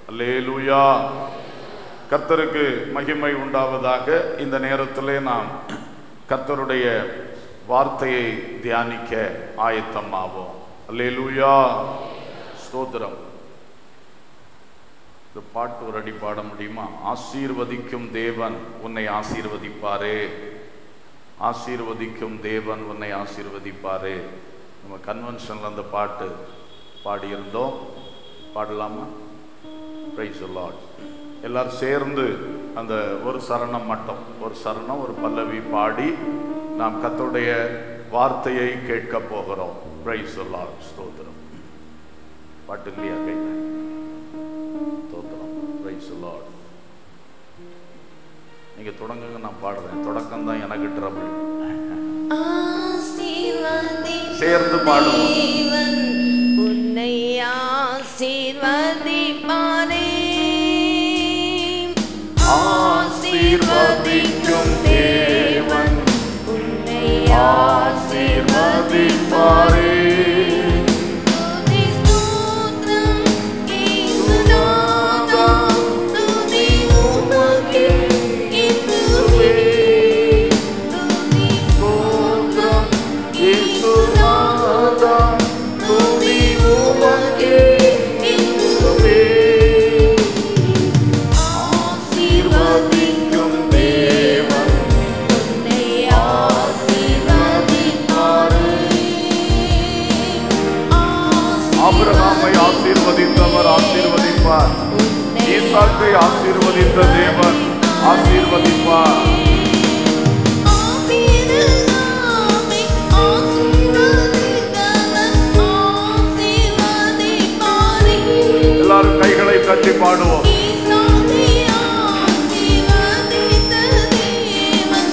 அல்லேலூயா கர்த்தருக்கு மகிமை உண்டாவதாக இந்த நேரத்திலே நாம் கர்த்தருடைய வார்த்தையை தியானிக்க ஆயத்தமாவோம் அல்லேலூயா ஸ்தோத்திரம் இந்த பாட்டு ஒரு அடி பாட முடியுமா ஆசீர்வதிக்கும் தேவன் உன்னை ஆசீர்வதிப்பாரே ஆசீர்வதிக்கும் தேவன் உன்னை ஆசீர்வதிப்பாரே நம்ம கன்வென்ஷனில் அந்த பாட்டு பாடியிருந்தோம் பாடலாமா பிரைஸ் லார்ட் எல்லாரும் சேர்ந்து அந்த ஒரு சரணம் மட்டும் ஒரு சரணம் ஒரு பல்லவி பாடி நாம் கத்தருடைய வார்த்தையை கேட்க போகிறோம் பிரைஸ் லார்ட் ஸ்தோத்திரம் பாட்டு இல்லையா கையில் ஸ்தோத்திரம் பிரைஸ் லார்ட் நீங்க தொடங்குங்க நான் பாடுறேன் தொடக்கம் தான் எனக்கு ட்ரபிள் சேர்ந்து பாடுவோம். தேவன் உன்னை ஆசீர்வதிப்பாரே ஆசீர்வதிக்கும் தேவன் உன்னை ஆசீர்வதிப்பாரே துதி ஸ்தோத்திரம் இயேசுநாதா துதி உமக்கே இயேசுவே துதி ஸ்தோத்திரம் இயேசுநாதா துதி உமக்கே இயேசுவே ஆசீர்வதிக்கும் தேவன் உன்னை ஆசீர்வதிப்பாரே ஆபிரகாமை ஆசீர்வதித்தவர் ஆசீர்வதிப்பார் ஈசாக்கை ஆசீர்வதித்த தேவன் ஆசீர்வதிப்பார் ஆபிரகாமை ஆசீர்வதித்தவர் ஆசீர்வதிப்பாரே எல்லாரும் கைகளை தட்டி பாடுவோம் ஈசாக்கை ஆசீர்வதித்த தேவன்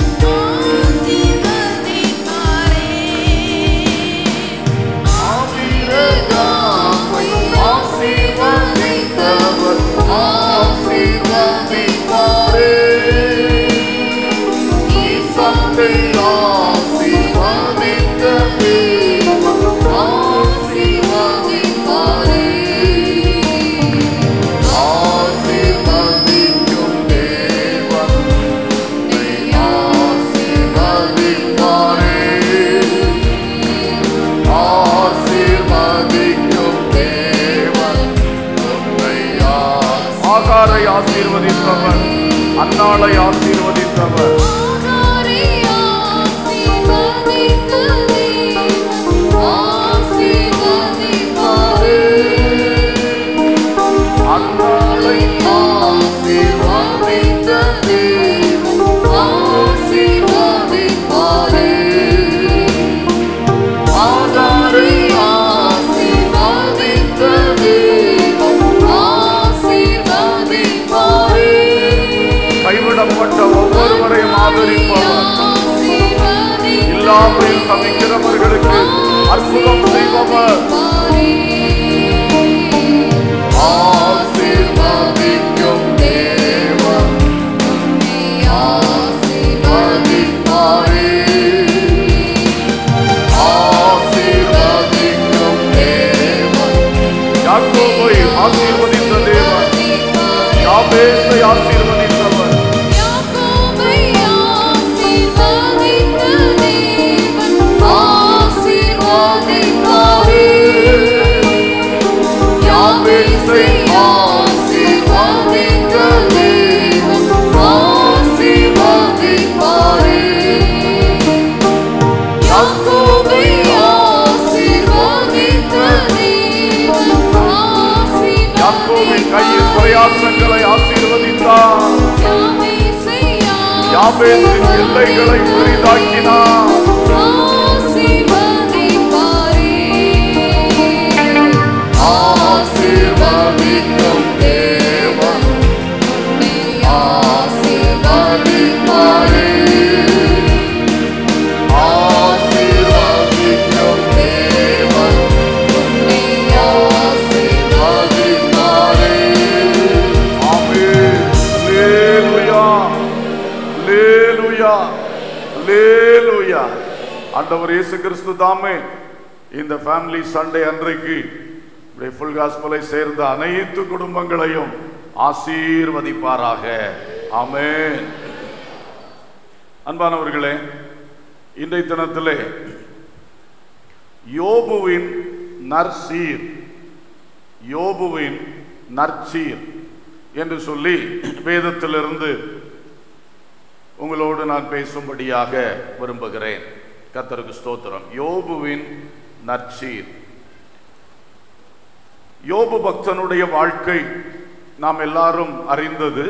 ஆசீர்வதிப்பாரே ஆபிரகாமை ஆசீர்வதித்தவர் ஆசீர்வதிப்பாரே ஈசாக்கை ஆசீர்வதித்த தேவன் ஆசீர்வதிப்பாரே ஆசீர்வதிக்கும் தேவன் உன்னை ஆசீர்வதிப்பாரே ஆசீர்வதிக்கும் தேவன் உன்னை ஆசீர்- ஆகாரை ஆசீர்வதித்தவர் அன்னாளை ஆசீர்வதித்தவர் ஆகாரை ஆசீர்வதித்த தேவன் ஆசீர்வதிப்பாரே அன்னாளை ஆசீர்வதித்த தேவன் ஆசீர்வதிப்பாரே ஆகாரை ஆசீர்வதித்த தேவன் ஆசீர்வதிப்பாரே கைவிடப்பட்ட ஒவ்வொருவரையும் ஆதரிப்பவர் இல்லாமல் சமைக்கிறவர்களுக்கு அற்புதம் செய்பவர் ஆசீர்வதிக்கும் தேவன் ஆசீர்வதிப்பாரே ஆசீர்வதிக்கும் தேவன் யாக்கோபை ஆசீர்வதித்த தேவன் யாபேசை ஆசீர்வதித்தவர் யாபேசை ஆசீர்வதித்த தேவன் ஆசீர்வதிப்பாரே யாக்கோபை ஆசீர்வதித்த யாக்கோபின் கையின் பிரயாசங்களை ஆசீர்வதித்தார் யாபேசின் எல்லைகளை பெரிதாக்கினார் ஆசீர்வதிக்கும் தேவன் ஆசீர்வதிப்பாரே ஆசீர்வதிக்கும் தேவன் ஆசீர்வதிப்பாரே ஆமென் அல்லேலூயா அல்லேலூயா அல்லேலூயா ஆண்டவர் இயேசு கிறிஸ்து தாமே இந்த ஃபேமிலி சண்டே அன்றைக்கு இப்படி ஃபுல் காஸ்பலை சேர்ந்த அனைத்து குடும்பங்களையும் ஆசீர்வதிப்பாராக ஆமென் அன்பானவர்களே இன்றைய தினத்திலே யோபுவின் நற்சீர் யோபுவின் நற்சீர் என்று சொல்லி வேதத்திலிருந்து உங்களோடு நான் பேசும்படியாக விரும்புகிறேன் கர்த்தருக்கு ஸ்தோத்திரம் யோபுவின் நற்சீர் யோபு பக்தனுடைய வாழ்க்கை நாம் எல்லாரும் அறிந்தது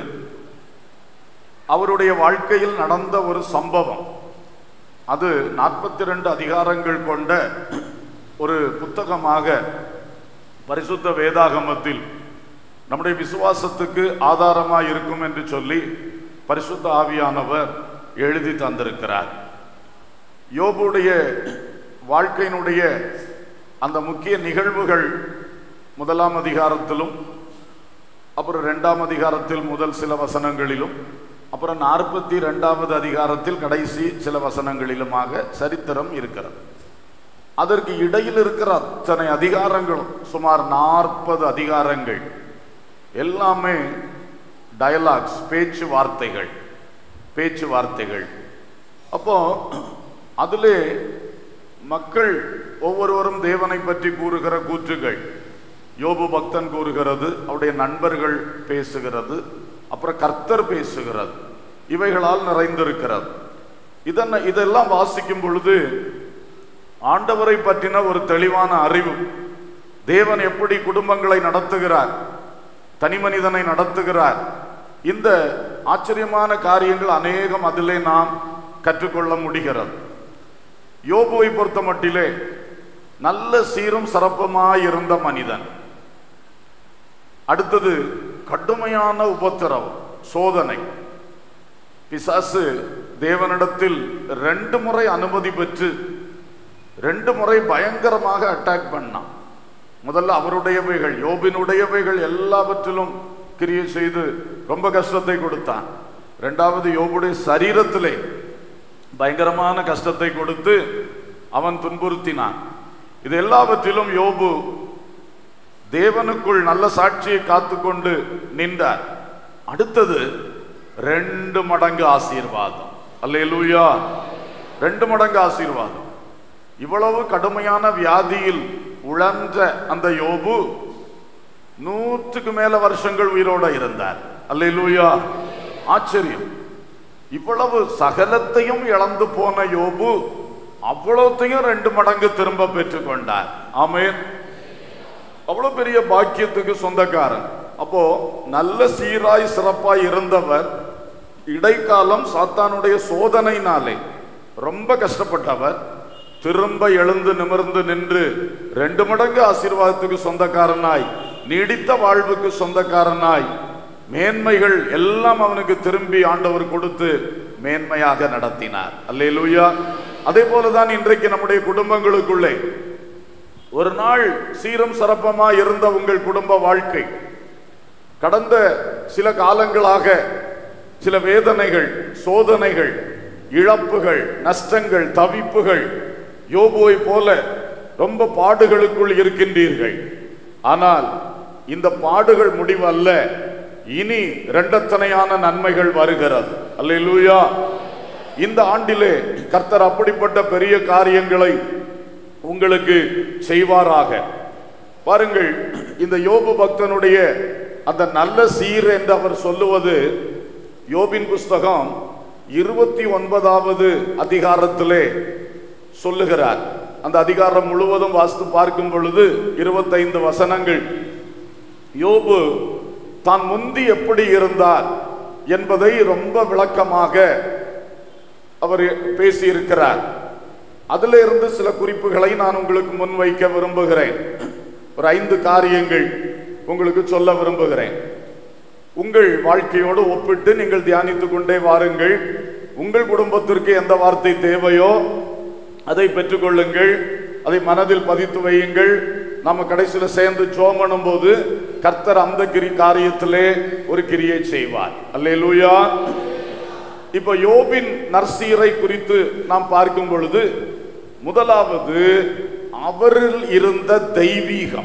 அவருடைய வாழ்க்கையில் நடந்த ஒரு சம்பவம் அது நாற்பத்தி ரெண்டு அதிகாரங்கள் கொண்ட ஒரு புத்தகமாக பரிசுத்த வேதாகமத்தில் நம்முடைய விசுவாசத்துக்கு ஆதாரமாக இருக்கும் என்று சொல்லி பரிசுத்த ஆவியானவர் எழுதி தந்திருக்கிறார் யோபுடைய வாழ்க்கையினுடைய அந்த முக்கிய நிகழ்வுகள் முதலாம் அதிகாரத்திலும் அப்புறம் ரெண்டாம் அதிகாரத்தில் முதல் சில வசனங்களிலும் அப்புறம் நாற்பத்தி ரெண்டாவது அதிகாரத்தில் கடைசி சில வசனங்களிலுமாக சரித்திரம் இருக்கிறது அதற்கு இடையில் இருக்கிற அத்தனை அதிகாரங்களும் சுமார் நாற்பது அதிகாரங்கள் எல்லாமே டயலாக்ஸ் பேச்சு வார்த்தைகள் பேச்சு வார்த்தைகள் அப்போ அதிலே மக்கள் ஒவ்வொருவரும் தேவனை பற்றி கூறுகிற கூற்றுகள் யோபு பக்தன் கூறுகிறது அவருடைய நண்பர்கள் பேசுகிறது அப்புறம் கர்த்தர் பேசுகிறது இவைகளால் நிறைந்திருக்கிறது இதனை இதெல்லாம் வாசிக்கும் பொழுது ஆண்டவரை பற்றின ஒரு தெளிவான அறிவு தேவன் எப்படி குடும்பங்களை நடத்துகிறார் தனி மனிதனை நடத்துகிறார் இந்த ஆச்சரியமான காரியங்கள் அநேகம் அதிலே நாம் கற்றுக்கொள்ள முடிகிறது யோபுவை பொறுத்த மட்டிலே நல்ல சீரும் சிறப்புமாய் இருந்த மனிதன் அடுத்தது கடுமையான உபத்திரவம் சோதனை பிசாசு தேவனிடத்தில் ரெண்டு முறை அனுமதி பெற்று ரெண்டு முறை பயங்கரமாக அட்டாக் பண்ணான் முதல்ல அவருடையவைகள் யோபினுடையவைகள் எல்லாவற்றிலும் கிரியை செய்து ரொம்ப கஷ்டத்தை கொடுத்தான் ரெண்டாவது யோபுடைய சரீரத்திலே பயங்கரமான கஷ்டத்தை கொடுத்து அவன் துன்புறுத்தினான் இது எல்லாவற்றிலும் யோபு தேவனுக்குள் நல்ல சாட்சியை காத்துக்கொண்டு நின்றார் அடுத்தது ரெண்டு மடங்கு ஆசீர்வாதம் அல்லேலூயா ரெண்டு மடங்கு ஆசீர்வாதம் இவ்வளவு கடுமையான வியாதியில் உழன்ற அந்த யோபு நூற்றுக்கு மேல வருஷங்கள் உயிரோட இருந்தார் அல்லேலூயா ஆச்சரியம் இவ்வளவு சகலத்தையும் இழந்து போன யோபு அவ்வளவுத்தையும் ரெண்டு மடங்கு திரும்ப பெற்றுக்கொண்டார் ஆமென் அவ்வளவு பெரிய பாக்கியத்துக்கு சொந்தக்காரன் அப்போ நல்ல சீராய் சிறப்பாய் இருந்தவர் இடைக்காலம் சாத்தானுடைய சோதனையினாலே ரொம்ப கஷ்டப்பட்டவர் திரும்ப எழுந்து நிமிர்ந்து நின்று ரெண்டு மடங்கு ஆசீர்வாதத்துக்கு சொந்தக்காரனாய் நீடித்த வாழ்வுக்கு சொந்தக்காரனாய் மேன்மைகள் எல்லாம் அவனுக்கு திரும்பி ஆண்டவர் கொடுத்து மேன்மையாக நடத்தினார் அல்லேலூயா அதே போலதான் இன்றைக்கு நம்முடைய குடும்பங்களுக்குள்ளே ஒரு நாள் சீரும் சிறப்பமா இருந்த உங்கள் குடும்ப வாழ்க்கை கடந்த சில காலங்களாக சில வேதனைகள் சோதனைகள் இழப்புகள் நஷ்டங்கள் தவிப்புகள் யோபுவை போல ரொம்ப பாடுகளுக்குள் இருக்கின்றீர்கள் ஆனால் இந்த பாடுகள் முடிவல்ல இனி இரண்டத்தனையான நன்மைகள் வருகிறது அல்லேலூயா இந்த ஆண்டிலே கர்த்தர் அப்படிப்பட்ட பெரிய காரியங்களை உங்களுக்கு செய்வாராக பாருங்கள் இந்த யோபு பக்தனுடைய அந்த நல்ல சீர் என்று அவர் சொல்லுவது யோபின் புஸ்தகம் இருபத்தி ஒன்பதாவது அதிகாரத்திலே சொல்லுகிறார் அந்த அதிகாரம் முழுவதும் வாசித்து பார்க்கும் பொழுது இருபத்தைந்து வசனங்கள் யோபு தான் முந்தி எப்படி இருந்தார் என்பதை ரொம்ப விளக்கமாக அவர் பேசியிருக்கிறார் அதில் இருந்து சில குறிப்புகளை நான் உங்களுக்கு முன்வைக்க விரும்புகிறேன் ஒரு ஐந்து காரியங்கள் உங்களுக்கு சொல்ல விரும்புகிறேன் உங்கள் வாழ்க்கையோடு ஒப்பிட்டு நீங்கள் தியானித்துக் கொண்டே வாருங்கள் உங்கள் குடும்பத்திற்கு எந்த வார்த்தை தேவையோ அதை பெற்றுக்கொள்ளுங்கள் அதை மனதில் பதித்து வையுங்கள் நம்ம கடைசியில் சேர்ந்து ஜோமனும் போது கர்த்தர் அந்த கிரி காரியத்திலே ஒரு கிரியை செய்வார் அல்லேலூயா இப்ப யோபின் நர்சீரை குறித்து நாம் பார்க்கும் பொழுது முதலாவது அவரில் இருந்த தெய்வீகம்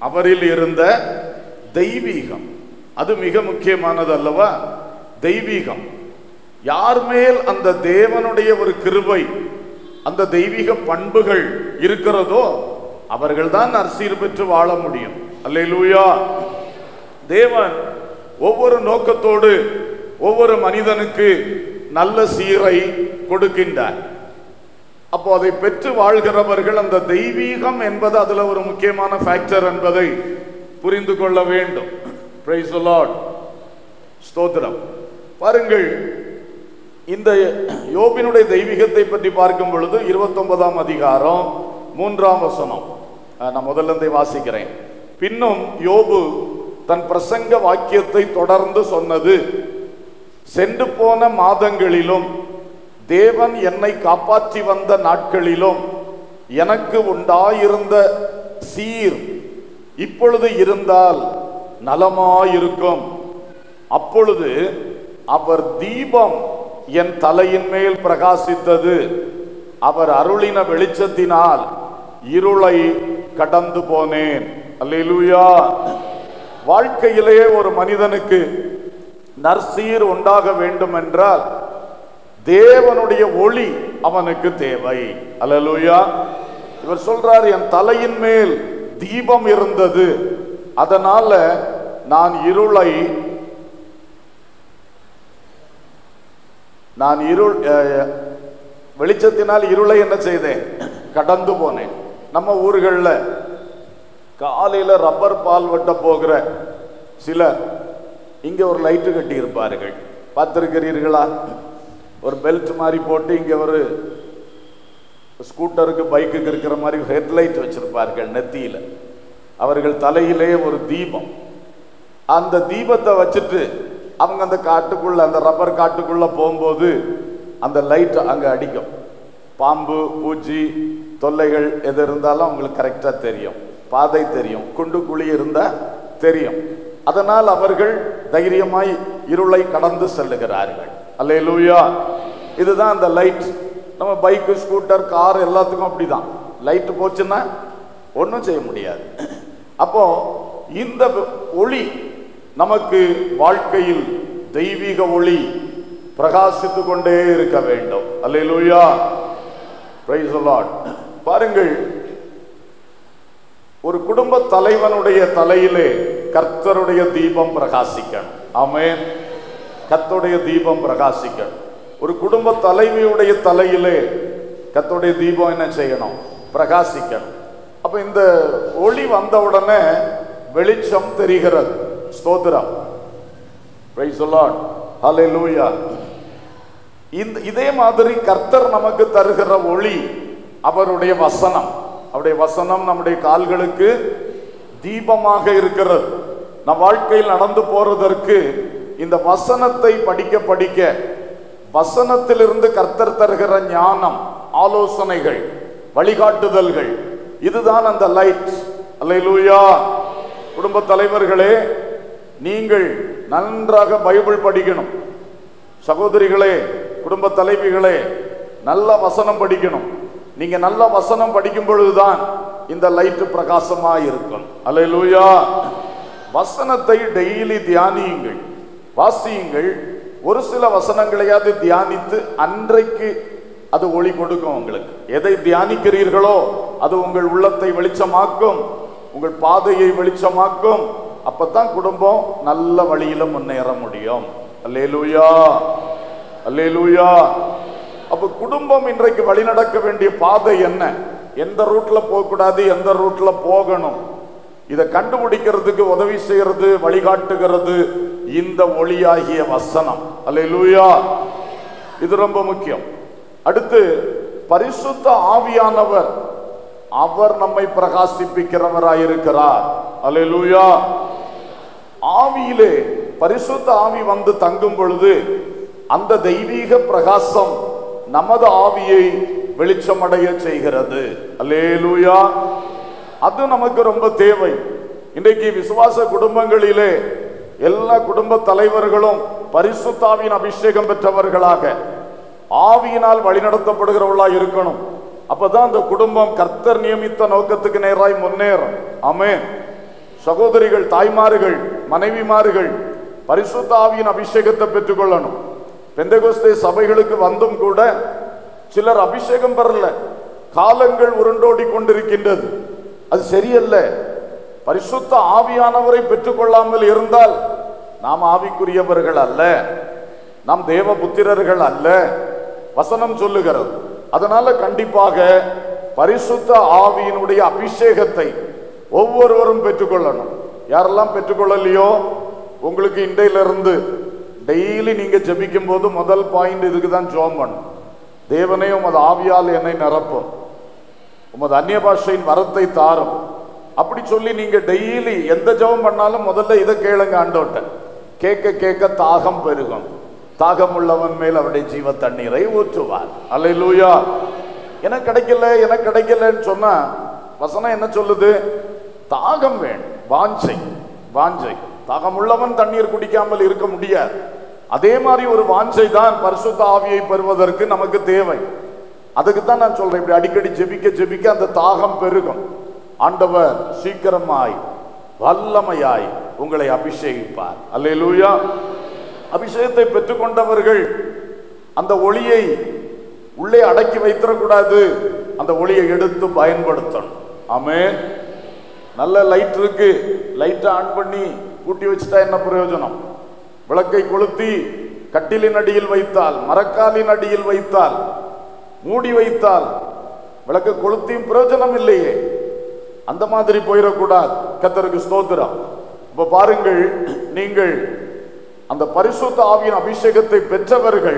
அவரில் இருந்த தெய்வீகம் அது மிக முக்கியமானது அல்லவா தெய்வீகம் யார் மேல் அந்த தேவனுடைய ஒரு கிருபை அந்த தெய்வீக பண்புகள் இருக்கிறதோ அவர்கள்தான் நற்சீர் பெற்று வாழ முடியும் அல்லேலூயா தேவன் ஒவ்வொரு நோக்கத்தோடு ஒவ்வொரு மனிதனுக்கு நல்ல சீரை கொடுக்கின்றார் அப்போ அதை பெற்று வாழ்கிறவர்கள் அந்த தெய்வீகம் என்பது அதுல ஒரு முக்கியமான ஃபேக்டர் என்பதை புரிந்து கொள்ள வேண்டும் Praise the Lord. ஸ்தோத்திரம் பாருங்கள் இந்த யோபினுடைய தெய்வீகத்தை பற்றி பார்க்கும் பொழுது இருபத்தொன்பதாம் அதிகாரம் மூன்றாம் வசனம் அஹ், நான் முதல்ல இருந்தே வாசிக்கிறேன் பின்னும் யோபு தன் பிரசங்க வாக்கியத்தை தொடர்ந்து சொன்னது சென்று போன மாதங்களிலும் தேவன் என்னை காப்பாற்றி வந்த நாட்களிலும் எனக்கு உண்டாயிருந்த சீர் இப்பொழுது இருந்தால் நலமாயிருக்கும் அப்பொழுது அவர் தீபம் என் தலையின் மேல் பிரகாசித்தது அவர் அருளின வெளிச்சத்தினால் இருளை கடந்து போனேன் அல்லேலூயா வாழ்க்கையிலே ஒரு மனிதனுக்கு நற்சீர் உண்டாக வேண்டும் என்றால் தேவனுடைய ஒளி அவனுக்கு தேவை அல்லேலூயா இவர் சொல்றார் என் தலையின் மேல் தீபம் இருந்தது அதனால நான் இருளை நான் இருள் அஹ், வெளிச்சத்தினால் இருளை என்ன செய்தேன் கடந்து போனேன் நம்ம ஊர்களில் காலையில ரப்பர் பால் வெட்ட போகிற சிலர் இங்க ஒரு லைட்டு கட்டி இருப்பார்கள் பார்த்திருக்கிறீர்களா ஒரு பெல்ட் மாதிரி போட்டு இங்க ஒரு ஸ்கூட்டருக்கு பைக்குக்கு இருக்கிற மாதிரி ஹெட்லைட் வச்சிருப்பார்கள் நெத்தியில அவர்கள் தலையிலே ஒரு தீபம் அந்த தீபத்தை வச்சுட்டு அவங்க அந்த காட்டுக்குள்ள அந்த ரப்பர் காட்டுக்குள்ள போகும்போது அந்த லைட் அங்க அடிக்கும் பாம்பு பூச்சி தொல்லைகள் எது இருந்தாலும் அவங்களுக்கு கரெக்டா தெரியும் பாதை தெரியும் குண்டு குழி இருந்தா தெரியும் அதனால் அவர்கள் தைரியமாய் இருளை கடந்து செல்லுகிறார்கள் அல்லேலூயா இதுதான் அந்த லைட் நம்ம பைக்கு ஸ்கூட்டர் கார் எல்லாத்துக்கும் அப்படிதான் லைட் போச்சுன்னா ஒன்றும் செய்ய முடியாது அப்போ இந்த ஒளி நமக்கு வாழ்க்கையில் தெய்வீக ஒளி பிரகாசித்து கொண்டே இருக்க வேண்டும் அல்லேலூயா பிரைஸ் லார்ட் பாருங்கள் ஒரு குடும்ப தலைவனுடைய தலையிலே கர்த்தருடைய தீபம் பிரகாசிக்கணும் ஆமென் கர்த்தருடைய தீபம் பிரகாசிக்கணும் ஒரு குடும்ப தலைவியுடைய தலையிலே கர்த்தருடைய தீபம் என்ன செய்யணும் பிரகாசிக்கணும் அப்ப இந்த ஒளி வந்த உடனே வெளிச்சம் தெரிகிறது ஸ்தோத்திரம் Praise the Lord. Hallelujah. இந்த இதே மாதிரி கர்த்தர் நமக்கு தருகிற ஒளி அவருடைய வசனம் அவருடைய வசனம் நம்முடைய கால்களுக்கு தீபமாக இருக்கிறது நம் வாழ்க்கையில் நடந்து போறதற்கு இந்த வசனத்தை படிக்க படிக்க வசனத்திலிருந்து கர்த்தர் தருகிற ஞானம் ஆலோசனைகள் வழிகாட்டுதல்கள் இதுதான் அந்த லைட் அல்லேலூயா குடும்ப தலைவர்களே நீங்கள் நன்றாக பைபிள் படிக்கணும் சகோதரிகளே குடும்ப தலைவிகளே நல்ல வசனம் படிக்கணும் நீங்க நல்ல வசனம் படிக்கும் பொழுதுதான் இந்த லைட் பிரகாசமா இருக்கும் அல்லேலூயா வசனத்தை டெய்லி தியானியுங்கள் வாசியுங்கள் ஒரு சில வசனங்களையாவது தியானித்து அன்றைக்கு அது ஒளி கொடுக்கும் உங்களுக்கு எதை தியானிக்கிறீர்களோ அது உங்கள் உள்ளத்தை வெளிச்சமாக்கும் உங்கள் பாதையை வெளிச்சமாக்கும் அப்பதான் குடும்பம் நல்ல வழியில முன்னேற முடியும் அல்லேலூயா அல்லேலூயா அப்ப குடும்பம் இன்றைக்கு வழிநடக்க வேண்டிய பாதை என்ன எந்த ரூட்ல போகக்கூடாது எந்த ரூட்ல போகணும் இதை கண்டுபிடிக்கிறதுக்கு உதவி செய்யறது வழிகாட்டுகிறது இந்த ஒளியாகிய வசனம் அல்லேலூயா இது ரொம்ப முக்கியம் அடுத்து பரிசுத்த ஆவியானவர் அவர் நம்மை பிரகாசிப்பிக்கிறவராயிருக்கிறார் அல்லேலூயா ஆவியிலே பரிசுத்த ஆவி வந்து தங்கும் பொழுது அந்த தெய்வீக பிரகாசம் நமது ஆவியை வெளிச்சமடைய செய்கிறது அல்லேலூயா அது நமக்கு ரொம்ப தேவை இன்றைக்கு விசுவாச குடும்பங்களிலே எல்லா குடும்ப தலைவர்களும் பரிசுத்தாவின் அபிஷேகம் பெற்றவர்களாக ஆவியினால் வழிநடத்தப்படுகிறவர்களா இருக்கணும் அப்பதான் அந்த குடும்பம் கர்த்தர் நியமித்த நோக்கத்துக்கு நேராய் முன்னேறும் ஆமென் சகோதரிகள் தாய்மார்கள் மனைவிமார்கள் பரிசுத்த ஆவியின் அபிஷேகத்தை பெற்றுக்கொள்ளணும் பெந்தகோஸ்தே சபைகளுக்கு வந்தும் கூட சிலர் அபிஷேகம் பெறல காலங்கள் உருண்டோடி கொண்டிருக்கின்றது அது சரியல்ல பரிசுத்த ஆவியானவரை பெற்றுக்கொள்ளாமல் இருந்தால் நாம் ஆவிக்குரியவர்கள் அல்ல நாம் தேவ புத்திரர்கள் அல்ல வசனம் சொல்லுகிறது அதனால கண்டிப்பாக பரிசுத்த ஆவியினுடைய அபிஷேகத்தை ஒவ்வொருவரும் பெற்றுக்கொள்ளணும் யாரெல்லாம் பெற்றுக்கொள்ளலையோ உங்களுக்கு இன்றையிலிருந்து டெய்லி நீங்க ஜெபிக்கும் போது முதல் பாயிண்ட் இதுக்கு தான் ஜோம் பண்ணும் தேவனே உமது ஆவியால் என்னை நிரப்பும் உமது அந்நிய பாஷையின் வரத்தை தாரும் அப்படி சொல்லி நீங்க டெய்லி எந்த ஜெபம் பண்ணாலும் முதல்ல இதை கேளுங்க ஆண்டோட்ட கேட்க கேட்க தாகம் பெருகும் தாகம் உள்ளவன் மேல் அவருடைய ஜீவ தண்ணீரை ஊற்றுவார் அல்லேலூயா எனக்கு கிடைக்கல எனக்கு கிடைக்கலன்னு சொன்னா வசனம் என்ன சொல்லுது தாகம் வேணும் வாஞ்சை வாஞ்சை தாகம் உள்ளவன் தண்ணீர் குடிக்காமல் இருக்க முடியாது அதே மாதிரி ஒரு வாஞ்சை தான் பரிசுத்த ஆவியை பெறுவதற்கு நமக்கு தேவை அதுக்கு தான் நான் சொல்றேன் இப்படி அடிக்கடி ஜெபிக்க ஜெபிக்க அந்த தாகம் பெருகும் ஆண்டவர் சீக்கிரமாய் வல்லமையாய் உங்களை அபிஷேகிப்பார் அல்லேலூயா அபிஷேகத்தை பெற்றுக்கொண்டவர்கள் அந்த ஒளியை உள்ளே அடக்கி வைத்திடக்கூடாது அந்த ஒளியை எடுத்து பயன்படுத்தணும் ஆமென் நல்ல லைட் இருக்கு லைட்டை ஆன் பண்ணி பூட்டி வச்சுட்டா என்ன பிரயோஜனம் விளக்கை கொளுத்தி கட்டிலின் அடியில் வைத்தால் மரக்காலின் அடியில் வைத்தால் மூடி வைத்தால் விளக்கு கொளுத்தியும் பிரயோஜனம் இல்லையே அந்த மாதிரி போயிடக்கூடாது கத்தருக்கு ஸ்தோத்திரம் இப்ப பாருங்கள் நீங்கள் அந்த பரிசுத்த ஆவியின் அபிஷேகத்தை பெற்றவர்கள்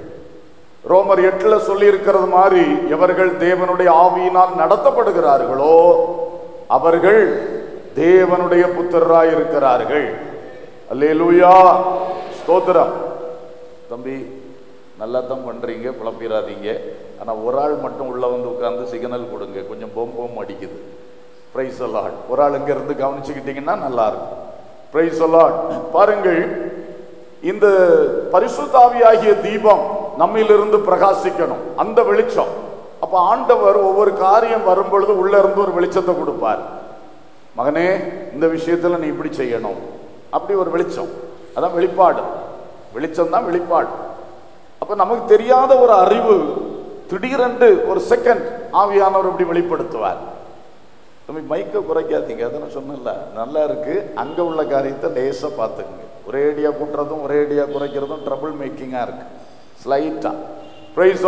ரோமர் எட்டுல சொல்லி இருக்கிறது மாதிரி எவர்கள் தேவனுடைய ஆவியினால் நடத்தப்படுகிறார்களோ அவர்கள் தேவனுடைய புத்திரராய் இருக்கிறார்கள் அல்லேலூயா ஸ்தோத்திரம் தம்பி நல்லா தான் பண்றீங்க குழப்பிடாதீங்க ஆனா ஒரு ஆள் மட்டும் உள்ள வந்து உட்கார்ந்து சிக்னல் கொடுங்க கொஞ்சம் பொம் பொம் அடிக்குது பிரைஸ் அலாட் ஒரு ஆள் இங்க இருந்து கவனிச்சுக்கிட்டீங்கன்னா நல்லா இருக்கும் பிரைஸ் அலாட் பாருங்கள் இந்த பரிசுத்தாவியாகிய தீபம் நம்மிலிருந்து பிரகாசிக்கணும் அந்த வெளிச்சம் அப்ப ஆண்டவர் ஒவ்வொரு காரியம் வரும் பொழுது உள்ள இருந்து ஒரு வெளிச்சத்தை கொடுப்பார் மகனே இந்த விஷயத்துல நீ இப்படி செய்யணும் அப்படி ஒரு வெளிச்சம் அதான் வெளிப்பாடு வெளிச்சம் தான் வெளிப்பாடு அப்ப நமக்கு தெரியாத ஒரு அறிவு திடீரென்று ஒரு செகண்ட் ஆவியானவர் இப்படி வெளிப்படுத்துவார் தம்பி மைக்கை குறைக்காதீங்க அதை நான் சொன்னேன்ல நல்லா இருக்கு அங்க உள்ள காரியத்தை லேசா பார்த்துக்குங்க ஒரேடியா கூட்டுறதும் ஒரேடியா குறைக்கிறதும் ட்ரபிள் மேக்கிங்கா இருக்கு ஸ்லைட்டா பிரைஸ்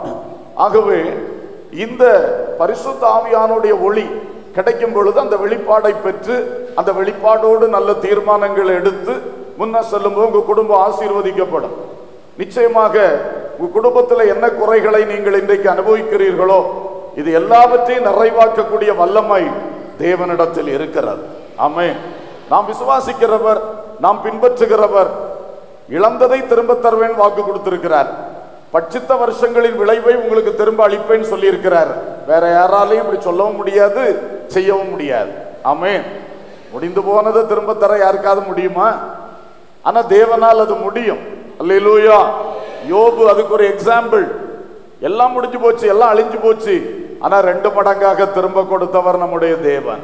ஆகவே இந்த பரிசுத்த ஆவியானுடைய ஒளி கிடைக்கும் பொழுது அந்த வெளிப்பாடை பெற்று அந்த வெளிப்பாடோடு நல்ல தீர்மானங்களை எடுத்து முன்ன செல்லும்போது உங்க குடும்பம் ஆசீர்வதிக்கப்படும் நிச்சயமாக உங்க குடும்பத்தில் என்ன குறைகளை நீங்கள் இன்றைக்கு அனுபவிக்கிறீர்களோ இது எல்லாவற்றையும் நிறைவாக்கக்கூடிய வல்லமை தேவனிடத்தில் இருக்கிறது ஆமே நாம் விசுவாசிக்கிறவர் நாம் பின்பற்றுகிறவர் இழந்ததை திரும்ப தருவேன் வாக்கு கொடுத்திருக்கிறார் பட்சித்த வருஷங்களின் விளைவை உங்களுக்கு திரும்ப அளிப்பேன்னு சொல்லியிருக்கிறார் வேற யாராலையும் இப்படி சொல்லவும் முடியாது செய்யவும் முடியாது ஆமே முடிந்து போனதை திரும்ப தர யாருக்காவது முடியுமா ஆனா தேவனால் அது முடியும் அல்லேலூயா யோபு அதுக்கு ஒரு எக்ஸாம்பிள் எல்லாம் முடிஞ்சு போச்சு எல்லாம் அழிஞ்சு போச்சு ஆனா ரெண்டு மடங்காக திரும்ப கொடுத்தவர் நம்முடைய தேவன்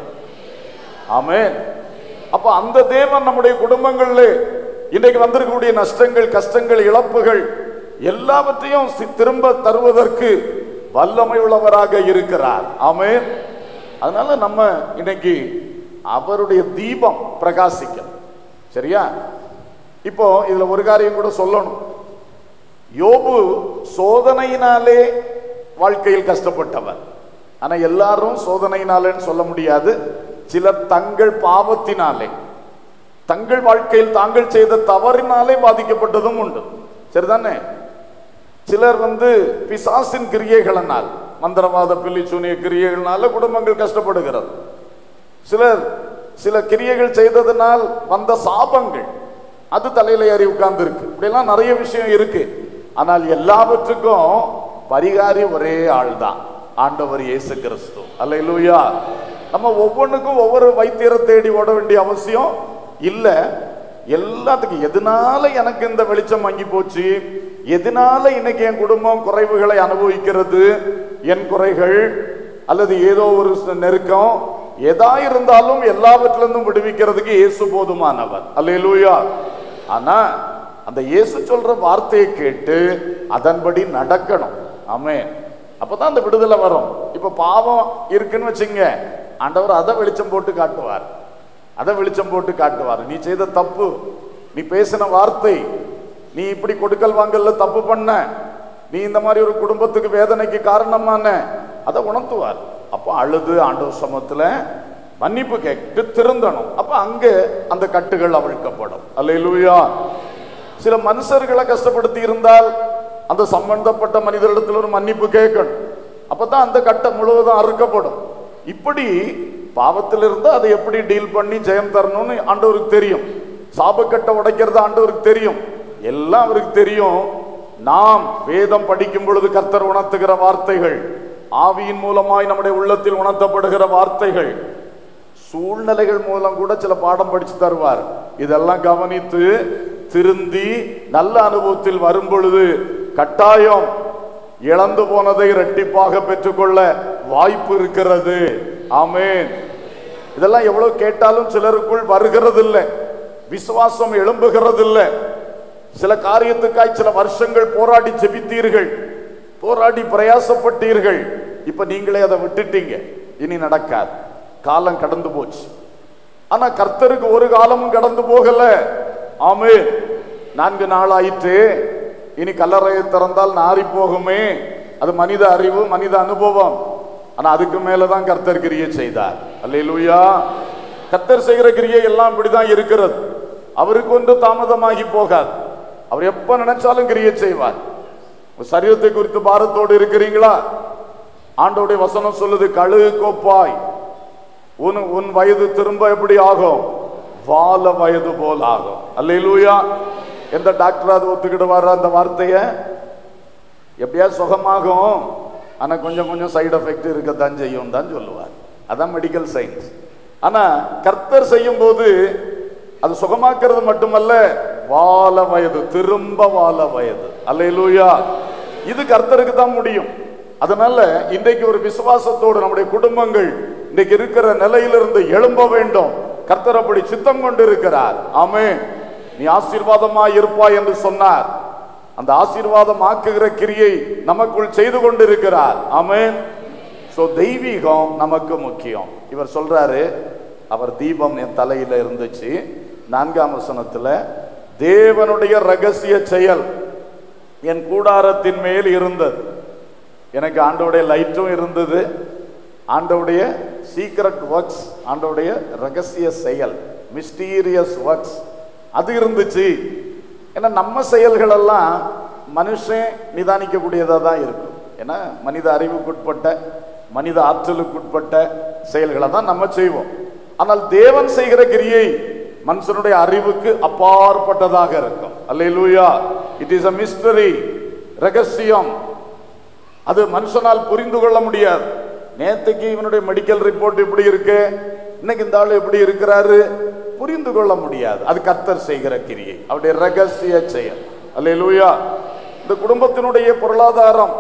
ஆமென் அப்ப அந்த தேவன் நம்முடைய குடும்பங்கள்ல இன்றைக்கு வந்திருக்கக்கூடிய நஷ்டங்கள் கஷ்டங்கள் இழப்புகள் எல்லாவற்றையும் சி- திரும்ப தருவதற்கு வல்லமை உள்ளவராக இருக்கிறார் ஆமென் அதனால நம்ம இன்னைக்கு அவருடைய தீபம் பிரகாசிக்கும் சரியா இப்போ இதுல ஒரு காரியம் கூட சொல்லணும் யோபு சோதனையினாலே வாழ்க்கையில் கஷ்டப்பட்டவர் ஆனா எல்லாரும் சோதனையினாலேன்னு சொல்ல முடியாது சிலர் தங்கள் பாவத்தினாலே தங்கள் வாழ்க்கையில் தாங்கள் செய்த தவறினாலே பாதிக்கப்பட்டதும் உண்டு சரிதானே சிலர் வந்து பிசாசின் கிரியைகளினால் மந்திரவாத பில்லி சூனிய கிரியைகள்னால குடும்பங்கள் கஷ்டப்படுகிறது சிலர் சில கிரியைகள் செய்ததினால் வந்த சாபங்கள் அது தலையில ஏறி உட்கார்ந்து இருக்கு இப்படியெல்லாம் நிறைய விஷயம் இருக்கு ஆனால் எல்லாவற்றுக்கும் பரிகாரி ஒரே ஆள் தான் ஆண்டவர் இயேசு கிறிஸ்து அல்லேலூயா நம்ம ஒவ்வொன்றுக்கும் ஒவ்வொரு வைத்தியரை தேடி ஓட வேண்டிய அவசியம் இல்ல எல்லாத்துக்கும் எதனால எனக்கு இந்த வெளிச்சம் வாங்கி போச்சு எதனால இன்னைக்கு என் குடும்பம் குறைவுகளை அனுபவிக்கிறது என் குறைகள் அல்லது ஏதோ ஒரு ச- நெருக்கம் எதா இருந்தாலும் எல்லாவற்றிலிருந்தும் விடுவிக்கிறதுக்கு இயேசு போதுமானவர் அல்லேலூயா ஆனா அந்த இயேசு சொல்ற வார்த்தையை கேட்டு அதன்படி நடக்கணும் ஆமென் அப்பதான் அந்த விடுதலை வரும் இப்ப பாவம் இருக்குன்னு வச்சுங்க ஆண்டவர் அதை வெளிச்சம் போட்டு காட்டுவார் அதை வெளிச்சம் போட்டு காட்டுவார் நீ செய்த தப்பு நீ பேசின வார்த்தை நீ இப்படி கொடுக்கல் வாங்கல்ல தப்பு பண்ண நீ இந்த மாதிரி ஒரு குடும்பத்துக்கு வேதனைக்கு காரணமான அதை உணர்த்துவார் அப்போ அழுது ஆண்டவர் சமத்துல மன்னிப்பு கேட்டு திருந்தணும் அப்ப அங்க அந்த கட்டுகள் அவிழ்க்கப்படும் அல்லேலூயா சில மனுஷர்களை கஷ்டப்படுத்தி இருந்தால் அந்த சம்பந்தப்பட்ட மனிதரிடத்தில் ஒரு மன்னிப்பு கேட்கணும் அப்பதான் அந்த கட்டம் முழுவதும் அறுக்கப்படும் இப்படி பாவத்திலிருந்து அதை எப்படி டீல் பண்ணி ஜெயம் தரணும்னு ஆண்டவருக்கு தெரியும் சாபக்கட்டை உடைக்கிறது ஆண்டவருக்கு தெரியும் எல்லாம் அவருக்கு தெரியும் நாம் வேதம் படிக்கும் பொழுது கர்த்தர் உணர்த்துகிற வார்த்தைகள் ஆவியின் மூலமாய் நம்முடைய உள்ளத்தில் உணர்த்தப்படுகிற வார்த்தைகள் சூழ்நிலைகள் மூலம் கூட சில பாடம் படிச்சு தருவார் இதெல்லாம் கவனித்து திருந்தி நல்ல அனுபவத்தில் வரும் பொழுது கட்டாயம் இழந்து போனதை இரட்டிப்பாக பெற்றுக்கொள்ள வாய்ப்பு இருக்கிறது ஆமென் இதெல்லாம் எவ்வளவு கேட்டாலும் சிலருக்குள் வருகிறது இல்லை விசுவாசம் எழும்புகிறது இல்லை சில காரியத்துக்காய் சில வருஷங்கள் போராடி ஜெபித்தீர்கள் போராடி பிரயாசப்பட்டீர்கள் இப்ப நீங்களே அதை விட்டுட்டீங்க இனி நடக்காது காலம் கடந்து போச்சு ஆனா கர்த்தருக்கு ஒரு காலமும் கடந்து போகல ஆமே நான்கு நாள் ஆயிற்று இனி கல்லறையை திறந்தால் நாறி போகுமே அது மனித அறிவு மனித அனுபவம் ஆனா அதுக்கு மேலதான் கர்த்தர் கிரியை செய்தார் அல்லேலூயா கர்த்தர் செய்கிற கிரியை எல்லாம் இப்படிதான் இருக்கிறது அவருக்கு ஒன்று தாமதமாகி போகாது அவர் எப்ப நினைச்சாலும் கிரியை செய்வார் உங்க சரீரத்தை குறித்து பாரத்தோடு இருக்கிறீங்களா ஆண்டோடைய வசனம் சொல்லுது கழுகு கோப்பாய் உன் உன் வயது திரும்ப எப்படி ஆகும் வால வயது போல் ஆகும் அல்லேலூயா எந்த டாக்டர் அது ஒத்துக்கிடுவார் அந்த வார்த்தைய எப்படியா சுகமாகும் ஆனா கொஞ்சம் கொஞ்சம் சைடு எஃபெக்ட் இருக்கத்தான் செய்யும் தான் சொல்லுவார் அதான் மெடிக்கல் சயின்ஸ் ஆனா கர்த்தர் செய்யும் போது அது சுகமாக்குறது மட்டுமல்ல வால வயது திரும்ப வால வயது அல்லேலூயா இது கர்த்தருக்கு தான் முடியும் அதனால இன்றைக்கு ஒரு விசுவாசத்தோடு நம்முடைய குடும்பங்கள் இன்றைக்கு இருக்கிற நிலையிலிருந்து எழும்ப வேண்டும் கர்த்தர் அப்படி சித்தம் கொண்டு இருக்கிறார் ஆமே நீ ஆசீர்வாதமாய் இருப்பாய் என்று சொன்னார் அந்த ஆசீர்வாதம் ஆக்குகிற கிரியை நமக்குள் செய்து கொண்டிருக்கிறார் ஆமென் சோ தெய்வீகம் நமக்கு முக்கியம் இவர் சொல்றாரு அவர் தீபம் என் தலையில இருந்துச்சு நான்காம் வசனத்துல தேவனுடைய ரகசிய செயல் என் கூடாரத்தின் மேல் இருந்தது எனக்கு ஆண்டவுடைய லைட்டும் இருந்தது ஆண்டவுடைய சீக்ரெட் ஒர்க்ஸ் ஆண்டவுடைய ரகசிய செயல் மிஸ்டீரியஸ் ஒர்க்ஸ் அது இருந்துச்சு ஏன்னா நம்ம செயல்கள் எல்லாம் மனுஷன் நிதானிக்கக்கூடியதாக தான் இருக்கும் ஏன்னா மனித அறிவுக்குட்பட்ட மனித ஆற்றலுக்குட்பட்ட செயல்களை தான் நம்ம செய்வோம் ஆனால் தேவன் செய்கிற கிரியை மனுஷனுடைய அறிவுக்கு அப்பாற்பட்டதாக இருக்கும் hallelujah it is a mystery ரகசியம் அது மனுஷனால் புரிந்து கொள்ள முடியாது நேத்துக்கு இவனுடைய மெடிக்கல் ரிப்போர்ட் இப்படி இருக்கு இன்னைக்கு இந்த ஆளு எப்படி இருக்கிறாரு புரிந்து கொள்ள முடியாது அது கர்த்தர் செய்கிற கிரியை அவருடைய ரகசிய செயல் அல்லேலூயா இந்த குடும்பத்தினுடைய பொருளாதாரம்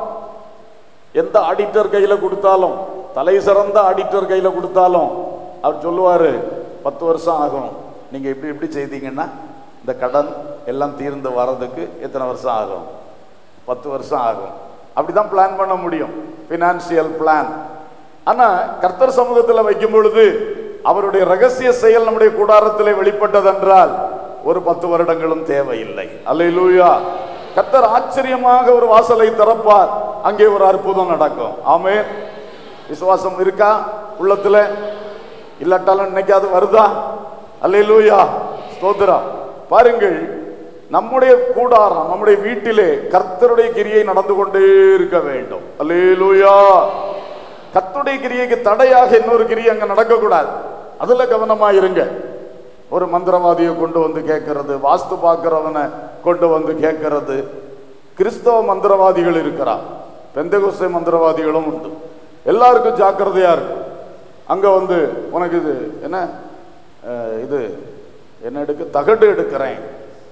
எந்த ஆடிட்டர் கையில கொடுத்தாலும் தலை சிறந்த ஆடிட்டர் கையில கொடுத்தாலும் அவர் சொல்லுவாரு பத்து வருஷம் ஆகும் நீங்க இப்படி இப்படி செய்தீங்கன்னா இந்த கடன் எல்லாம் தீர்ந்து வர்றதுக்கு எத்தனை வருஷம் ஆகும் பத்து வருஷம் ஆகும் அப்படிதான் பிளான் பண்ண முடியும் பினான்சியல் பிளான் ஆனா கர்த்தர் சமூகத்தில் வைக்கும் பொழுது அவருடைய ரகசிய செயல் நம்முடைய கூடாரத்திலே வெளிப்பட்டதென்றால் ஒரு பத்து வருடங்களும் தேவையில்லை அல்லேலூயா கர்த்தர் ஆச்சரியமாக ஒரு வாசலை திறப்பார் அங்கே ஒரு அற்புதம் நடக்கும் ஆமே விசுவாசம் இருக்கா உள்ளத்துல இல்லாட்டாலும் இன்னைக்கு அது வருதா அல்லேலூயா ஸ்தோத்திரம் பாருங்கள் நம்முடைய கூடாரம் நம்முடைய வீட்டிலே கர்த்தருடைய கிரியை நடந்து கொண்டே இருக்க வேண்டும் அல்லேலூயா கர்த்தருடைய கிரியைக்கு தடையாக இன்னொரு கிரியை அங்க நடக்கக்கூடாது அதுல கவனமா இருங்க ஒரு மந்திரவாதியை கொண்டு வந்து கேட்கறது வாஸ்து பார்க்கிறவனை கொண்டு வந்து கேட்கறது கிறிஸ்தவ மந்திரவாதிகள் இருக்கிறா பெந்தகுசை மந்திரவாதிகளும் உண்டு எல்லாருக்கும் ஜாக்கிரதையா இருக்கும் அங்க வந்து உனக்கு இது என்ன அஹ், இது என்ன எடுக்க தகடு எடுக்கிறேன்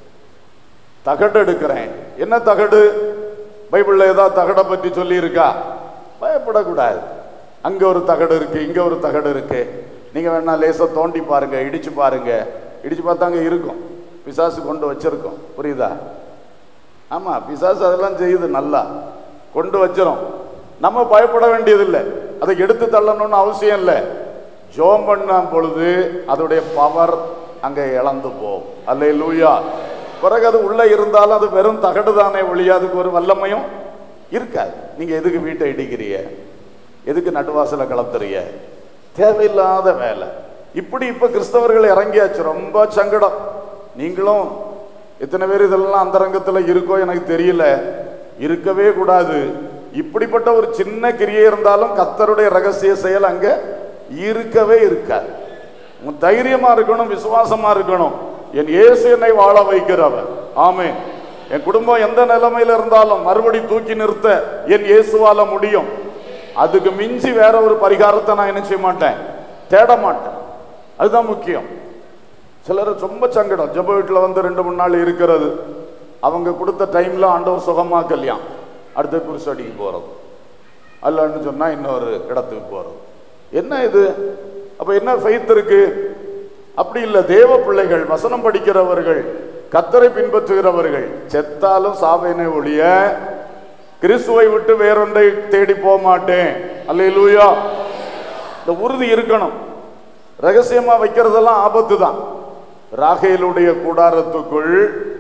தகடு எடுக்கிறேன் என்ன தகடு பைபிள்ல ஏதாவது தகடை பற்றி சொல்லி இருக்கா பயப்படக்கூடாது அங்க ஒரு தகடு இருக்கு இங்க ஒரு தகடு இருக்கு நீங்க வேணா லேசா தோண்டி பாருங்க இடிச்சு பாருங்க இடிச்சு பார்த்தாங்க இருக்கும் பிசாசு கொண்டு வச்சிருக்கோம் புரியுதா ஆமா பிசாசு அதெல்லாம் செய்யுது நல்லா கொண்டு வச்சிரும் நம்ம பயப்பட வேண்டியதில்லை அதை எடுத்து தள்ளணும்னு அவசியம் இல்லை ஜோம் பண்ண பொழுது அதோடைய பவர் அங்க இழந்து போகும் அல்லே லூயா பிறகு அது உள்ள இருந்தாலும் அது வெறும் தகடு தானே ஒழிய அதுக்கு ஒரு வல்லமையும் இருக்காது நீங்க எதுக்கு வீட்டை இடிக்கிறீங்க எதுக்கு நடுவாசல கலத்துறீங்க தேவையில்லாத வேலை இப்படி இப்ப கிறிஸ்தவர்கள் இறங்கியாச்சு ரொம்ப சங்கடம் நீங்களும் எத்தனை பேர் இதெல்லாம் அந்தரங்கத்துல இருக்கோ எனக்கு தெரியல இருக்கவே கூடாது இப்படிப்பட்ட ஒரு சின்ன கிரியை இருந்தாலும் கத்தருடைய ரகசிய செயல் அங்க இருக்கவே இருக்காது உங்க தைரியமா இருக்கணும் விசுவாசமா இருக்கணும் என் இயேசு என்னை வாழ வைக்கிறவர் ஆமென் என் குடும்பம் எந்த நிலைமையில இருந்தாலும் மறுபடி தூக்கி நிறுத்த என் இயேசுவால முடியும் அதுக்கு மிஞ்சி வேற ஒரு பரிகாரத்தை நான் என்ன செய்ய மாட்டேன் தேட மாட்டேன் அதுதான் முக்கியம் சிலர் ரொம்ப சங்கடம் ஜெப வீட்டில் வந்து ரெண்டு மூணு நாள் இருக்கிறது அவங்க கொடுத்த டைம்ல ஆண்டவர் சுகமா கல்யாணம் அடுத்த குருசடிக்கு போறது அல்லன்னு சொன்னா இன்னொரு இடத்துக்கு போறது என்ன இது அப்ப என்ன ஃபெய்த் இருக்கு அப்படி இல்லை தேவ பிள்ளைகள் வசனம் படிக்கிறவர்கள் கத்தரை பின்பற்றுகிறவர்கள் செத்தாலும் சாவேனே ஒழிய கிறிஸ்துவை விட்டு வேறொன்றை தேடி போக மாட்டேன் அல்லேலூயா இந்த உறுதி இருக்கணும் ரகசியமா வைக்கிறதெல்லாம் ஆபத்து தான் ராகேலுடைய கூடாரத்துக்குள்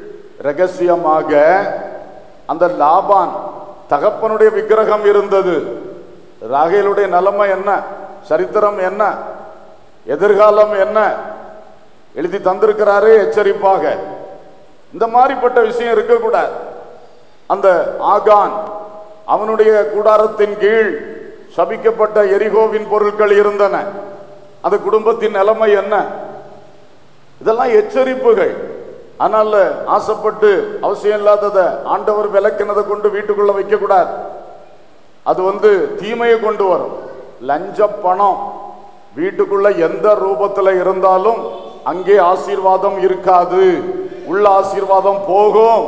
ரகசியமாக அந்த லாபான் தகப்பனுடைய விக்கிரகம் இருந்தது ராகேலுடைய நிலைமை என்ன சரித்திரம் என்ன எதிர்காலம் என்ன எழுதி தந்திருக்கிறாரே எச்சரிப்பாக இந்த மாதிரிப்பட்ட விஷயம் இருக்கக்கூடாது அந்த ஆகான் அவனுடைய கூடாரத்தின் கீழ் சபிக்கப்பட்ட எரிகோவின் பொருட்கள் இருந்தன அந்த குடும்பத்தின் நிலைமை என்ன இதெல்லாம் எச்சரிப்புகள் அதனால ஆசைப்பட்டு அவசியம் இல்லாததை ஆண்டவர் விளக்கினதை கொண்டு வீட்டுக்குள்ள வைக்க கூடாது அது வந்து தீமையை கொண்டு வரும் லஞ்ச பணம் வீட்டுக்குள்ள எந்த ரூபத்துல இருந்தாலும் அங்கே ஆசீர்வாதம் இருக்காது உள்ள ஆசீர்வாதம் போகும்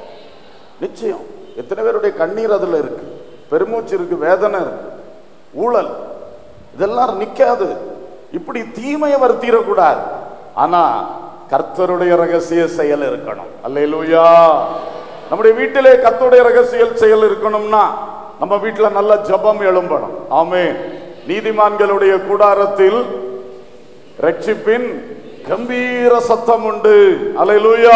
நிச்சயம் எத்தனை பேருடைய கண்ணீர் அதுல இருக்கு பெருமூச்சு இருக்கு வேதனை இருக்கு ஊழல் இதெல்லாம் நிக்காது இப்படி தீமையை வர்த்திடக்கூடாது ஆனா கர்த்தருடைய ரகசிய செயல் இருக்கணும் அல்லேலூயா நம்முடைய வீட்டிலே கர்த்தருடைய ரகசிய செயல் இருக்கணும்னா நம்ம வீட்டுல நல்ல ஜெபம் எழும்பணும் ஆமே நீதிமான்களுடைய கூடாரத்தில் ரட்சிப்பின் கம்பீர சத்தம் உண்டு அல்லேலூயா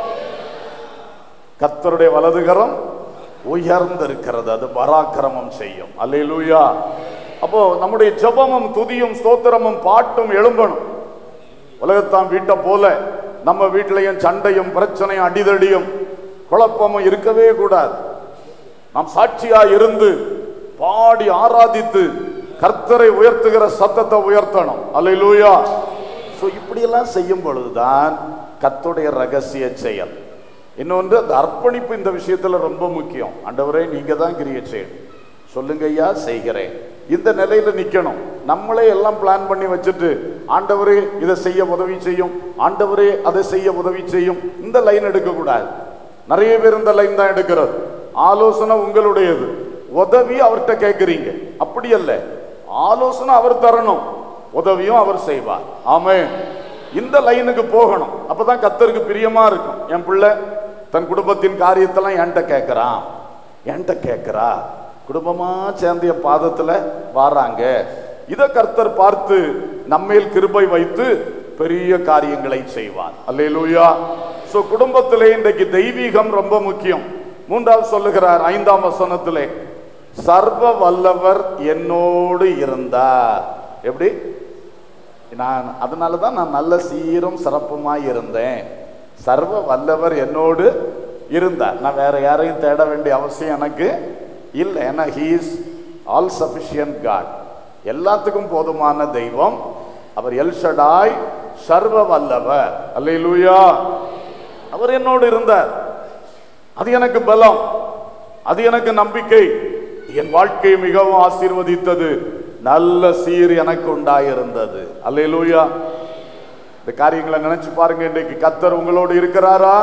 கர்த்தருடைய வலதுகரம் உயர்ந்திருக்கிறது அது பராக்கிரமம் செய்யும் அல்லேலூயா அப்போ நம்முடைய ஜெபமும் துதியும் ஸ்தோத்திரமும் பாட்டும் எழும்பணும் உலகத்தான் வீட்டை போல நம்ம வீட்டிலையும் சண்டையும் பிரச்சனையும் அடிதடியும் குழப்பமும் இருக்கவே கூடாது நாம் சாட்சியா இருந்து பாடி ஆராதித்து கர்த்தரை உயர்த்துகிற சத்தத்தை உயர்த்தணும் அல்லேலூயா ஸோ இப்படியெல்லாம் செய்யும் பொழுதுதான் கர்த்தருடைய ரகசிய செயல் இன்னொன்று அந்த அர்ப்பணிப்பு இந்த விஷயத்துல ரொம்ப முக்கியம் ஆண்டவரே நீங்க தான் கிரிய செய்யணும் சொல்லுங்க ஐயா செய்கிறேன் இந்த நிலையில நிக்கணும் நம்மளே எல்லாம் பிளான் பண்ணி வச்சுட்டு ஆண்டவரே இதை செய்ய உதவி செய்யும் ஆண்டவரே அதை செய்ய உதவி செய்யும் இந்த லைன் எடுக்க கூடாது நிறைய பேர் இந்த லைன் தான் எடுக்கிறது ஆலோசனை உங்களுடையது உதவி அவர்கிட்ட கேட்குறீங்க அப்படி அல்ல ஆலோசனை அவர் தரணும் உதவியும் அவர் செய்வார் ஆமே இந்த லைனுக்கு போகணும் அப்பதான் கத்தருக்கு பிரியமா இருக்கும் என் பிள்ளை தன் குடும்பத்தின் காரியத்தெல்லாம் என்கிட்ட கேட்கறான் என்கிட்ட கேட்கறா குடும்பமா சேர்ந்து என் பாதத்துல வாராங்க இத கர்த்தர் பார்த்து நம்மேல் கிருபை வைத்து பெரிய காரியங்களை செய்வார் அல்லேலூயா சோ குடும்பத்திலே இன்றைக்கு தெய்வீகம் ரொம்ப முக்கியம் மூன்றாவது சொல்லுகிறார் ஐந்தாம் வசனத்திலே சர்வ வல்லவர் என்னோடு இருந்தார் எப்படி நான் அதனால தான் நான் நல்ல சீரும் சிறப்புமாய் இருந்தேன் சர்வ வல்லவர் என்னோடு இருந்தார் நான் வேற யாரையும் தேட வேண்டிய அவசியம் எனக்கு இல்லை ஏன்னா ஹீஸ் ஆல் சஃபிஷியன்ட் காட் எல்லாத்துக்கும் போதுமான தெய்வம் அவர் எல்ஷடாய் சர்வ வல்லவர் அல்லேலூயா அவர் என்னோடு இருந்தார் அது எனக்கு பலம் அது எனக்கு நம்பிக்கை என் வாழ்க்கையை மிகவும் ஆசீர்வதித்தது நல்ல சீர் எனக்கு உண்டாயிருந்தது அல்லேலூயா இந்த காரியங்களை நினைச்சு பாருங்க இன்றைக்கு கத்தர் உங்களோடு இருக்கிறாரா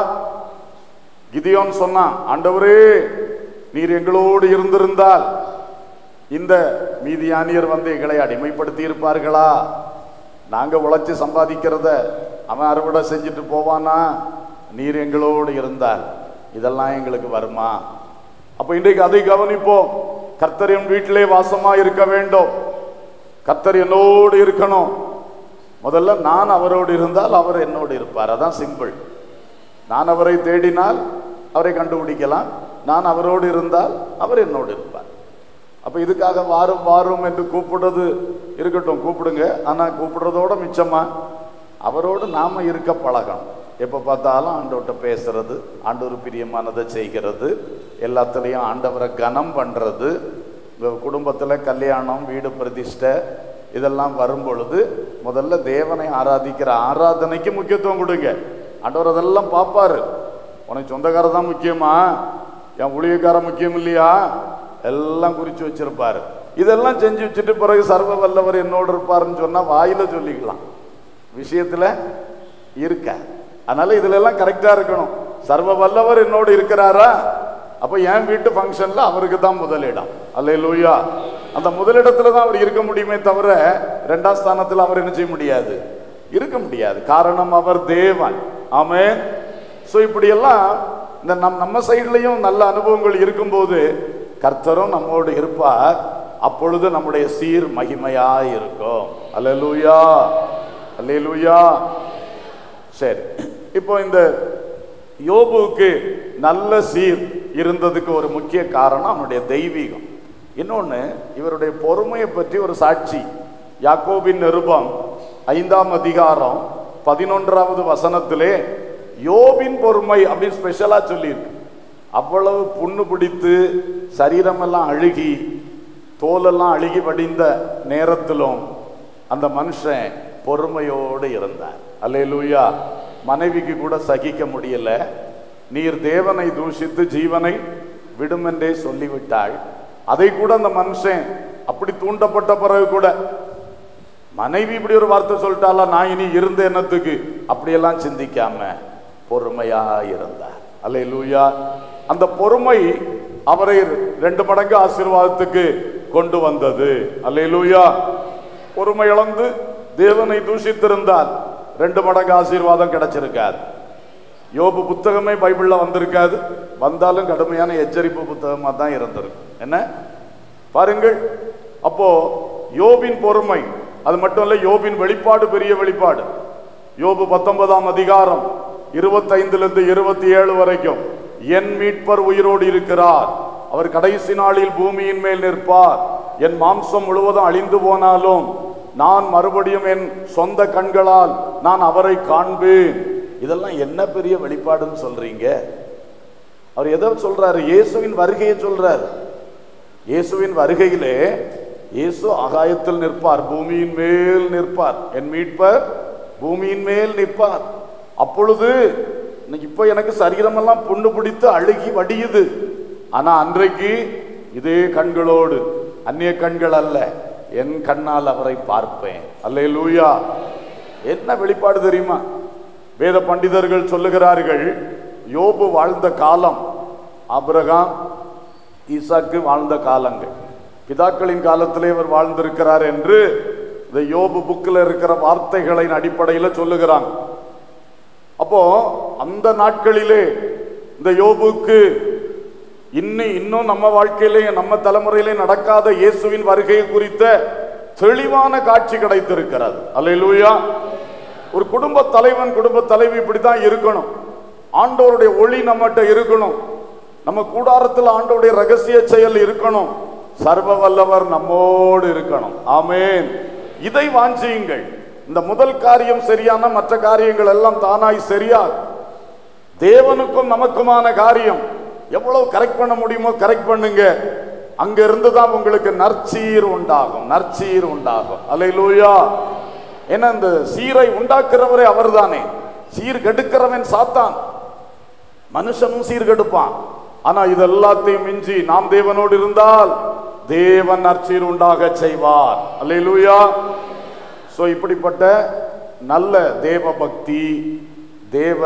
கிதியோன் சொன்னான் ஆண்டவரே நீர் எங்களோடு இருந்திருந்தால் இந்த மீதியானியர் வந்து எங்களை அடிமைப்படுத்தி இருப்பார்களா நாங்க உழைச்சி சம்பாதிக்கிறத அவன் அறுவடை செஞ்சுட்டு போவானா நீர் எங்களோடு இருந்தால் இதெல்லாம் எங்களுக்கு வருமா அப்ப இன்றைக்கு அதை கவனிப்போம் கர்த்தர் என் வீட்டிலே வாசமா இருக்க வேண்டும் கர்த்தர் என்னோடு இருக்கணும் முதல்ல நான் அவரோடு இருந்தால் அவர் என்னோடு இருப்பார் அதான் சிம்பிள் நான் அவரை தேடினால் அவரை கண்டுபிடிக்கலாம் நான் அவரோடு இருந்தால் அவர் என்னோடு இருப்பார் அப்ப இதுக்காக வாரும் வாரும் என்று கூப்பிடுறது இருக்கட்டும் கூப்பிடுங்க ஆனா கூப்பிடுறதோட மிச்சமா அவரோடு நாம இருக்க பழகணும் எப்ப பார்த்தாலும் ஆண்டவர்கிட்ட பேசுறது ஆண்டவர் பிரியமானதை செய்கிறது எல்லாத்துலேயும் ஆண்டவரை கனம் பண்றது உங்க குடும்பத்துல கல்யாணம் வீடு பிரதிஷ்டை இதெல்லாம் வரும் பொழுது முதல்ல தேவனை ஆராதிக்கிற ஆராதனைக்கு முக்கியத்துவம் கொடுங்க ஆண்டவர் அதெல்லாம் பார்ப்பாரு உனக்கு சொந்தக்காரர் தான் முக்கியமா என் ஊழியக்காரன் முக்கியம் இல்லையா எல்லாம் குறிச்சு வச்சிருப்பாரு இதெல்லாம் செஞ்சு வச்சுட்டு பிறகு சர்வ வல்லவர் என்னோடு இருப்பாருன்னு சொன்னா வாயில சொல்லிக்கலாம் விஷயத்துல இருக்க அதனால இதுல எல்லாம் கரெக்டா இருக்கணும் சர்வ வல்லவர் என்னோடு இருக்கிறாரா அப்ப என் வீட்டு ஃபங்க்ஷன்ல அவருக்கு தான் முதலிடம் அல்ல அந்த முதலிடத்துல தான் அவர் இருக்க முடியுமே தவிர ரெண்டாம் ஸ்தானத்துல அவர் என்ன செய்ய முடியாது இருக்க முடியாது காரணம் அவர் தேவன் ஆமென் ஸோ இப்படியெல்லாம் இந்த நம் நம்ம சைட்லையும் நல்ல அனுபவங்கள் இருக்கும்போது கர்த்தரும் நம்மோடு இருப்பார் அப்பொழுது நம்முடைய சீர் மகிமையாய் இருக்கும் அல்லேலூயா அல்லேலூயா சரி இப்போ இந்த யோபுவுக்கு நல்ல சீர் இருந்ததுக்கு ஒரு முக்கிய காரணம் அவனுடைய தெய்வீகம் இன்னொன்று இவருடைய பொறுமையை பற்றி ஒரு சாட்சி யாக்கோபின் நிருபம் ஐந்தாம் அதிகாரம் பதினொன்றாவது வசனத்திலே யோபின் பொறுமை அப்படின்னு ஸ்பெஷலாக சொல்லியிருக்கு அவ்வளவு புண்ணு பிடித்து சரீரமெல்லாம் அழுகி தோலெல்லாம் அழுகி வடிந்த நேரத்திலும் அந்த மனுஷன் பொறுமையோடு இருந்தார் அல்லேலூயா மனைவிக்கு கூட சகிக்க முடியல நீர் தேவனை தூஷித்து ஜீவனை விடுமென்றே சொல்லிவிட்டாள் அதை கூட அந்த மனுஷன் அப்படி தூண்டப்பட்ட பிறகு கூட மனைவி இப்படி ஒரு வார்த்தை சொல்லிட்டால நான் இனி இருந்த எண்ணத்துக்கு அப்படியெல்லாம் சிந்திக்காம பொறுமையா இருந்தார் அல்லேலூயா அந்த பொறுமை அவரை ரெண்டு மடங்கு ஆசீர்வாதத்துக்கு கொண்டு வந்தது அல்லேலூயா பொறுமை இழந்து தேவனை தூஷித்திருந்தால் ரெண்டு மடங்கு ஆசீர்வாதம் கிடைச்சிருக்காது யோபு புத்தகமே பைபிள்ல வந்திருக்காது வந்தாலும் கடுமையான எச்சரிப்பு புத்தகமா தான் இருந்திருக்கும் என்ன பாருங்கள் அப்போ யோபின் பொறுமை அது மட்டும் இல்ல யோபின் வெளிப்பாடு பெரிய வெளிப்பாடு யோபு பத்தொன்பதாம் அதிகாரம் இருபத்தைந்துல இருந்து இருபத்தி ஏழு வரைக்கும் என் மீட்பர் உயிரோடு இருக்கிறார் அவர் கடைசி நாளில் பூமியின் மேல் நிற்பார் என் மாம்சம் முழுவதும் அழிந்து போனாலும் நான் மறுபடியும் என் சொந்த கண்களால் நான் அவரை காண்பேன் இதெல்லாம் என்ன பெரிய வெளிப்பாடுன்னு சொல்றீங்க அவர் எதை சொல்றாரு இயேசுவின் வருகையை சொல்றாரு இயேசுவின் வருகையிலே இயேசு ஆகாயத்தில் நிற்பார் பூமியின் மேல் நிற்பார் என் மீட்பர் பூமியின் மேல் நிற்பார் அப்பொழுது இன்னைக்கு இப்போ எனக்கு சரீரமெல்லாம் புண்ணு பிடித்து அழுகி வடியுது ஆனா அன்றைக்கு இதே கண்களோடு அந்நிய கண்கள் அல்ல என் கண்ணால் அவரை பார்ப்பேன் அல்லே லூயா என்ன வெளிப்பாடு தெரியுமா வேத பண்டிதர்கள் சொல்லுகிறார்கள் யோபு வாழ்ந்த காலம் ஆபிரகாம் ஈசாக்கு வாழ்ந்த காலங்கள் பிதாக்களின் காலத்திலே இவர் வாழ்ந்திருக்கிறார் என்று இந்த யோபு புக்கில் இருக்கிற வார்த்தைகளின் அடிப்படையில் சொல்லுகிறாங்க அப்போ அந்த நாட்களிலே இந்த யோபுக்கு இன்னும் இன்னும் நம்ம வாழ்க்கையிலே நம்ம தலைமுறையிலே நடக்காத இயேசுவின் வருகை குறித்த தெளிவான காட்சி கிடைத்திருக்கிறது அல்லேலூயா ஒரு குடும்ப தலைவன் குடும்ப தலைவி இப்படித்தான் இருக்கணும் ஆண்டவருடைய ஒளி நம்மகிட்ட இருக்கணும் நம்ம கூடாரத்தில் ஆண்டவருடைய ரகசிய செயல் இருக்கணும் சர்வ வல்லவர் நம்மோடு இருக்கணும் ஆமேன் இதை வாஞ்சியுங்கள் இந்த முதல் காரியம் சரியான மற்ற காரியங்கள் எல்லாம் தானாய் சரியா தேவனுக்கும் நமக்குமான காரியம் எவ்வளவு கரெக்ட் பண்ண முடியுமோ கரெக்ட் பண்ணுங்க அங்க இருந்து தான் உங்களுக்கு நற்சீர் உண்டாகும் நற்சீர் உண்டாகும் அல்லேலூயா ஏன்னா இந்த சீரை உண்டாக்குறவரே அவர்தானே சீர் கெடுக்கிறவன் சாத்தான் மனுஷனும் சீர்கெடுப்பான் ஆனா இது எல்லாத்தையும் மிஞ்சி நாம் தேவனோடு இருந்தால் தேவன் நற்சீர் உண்டாக செய்வார் அல்லேலூயா சோ இப்படிப்பட்ட நல்ல தேவ பக்தி தேவ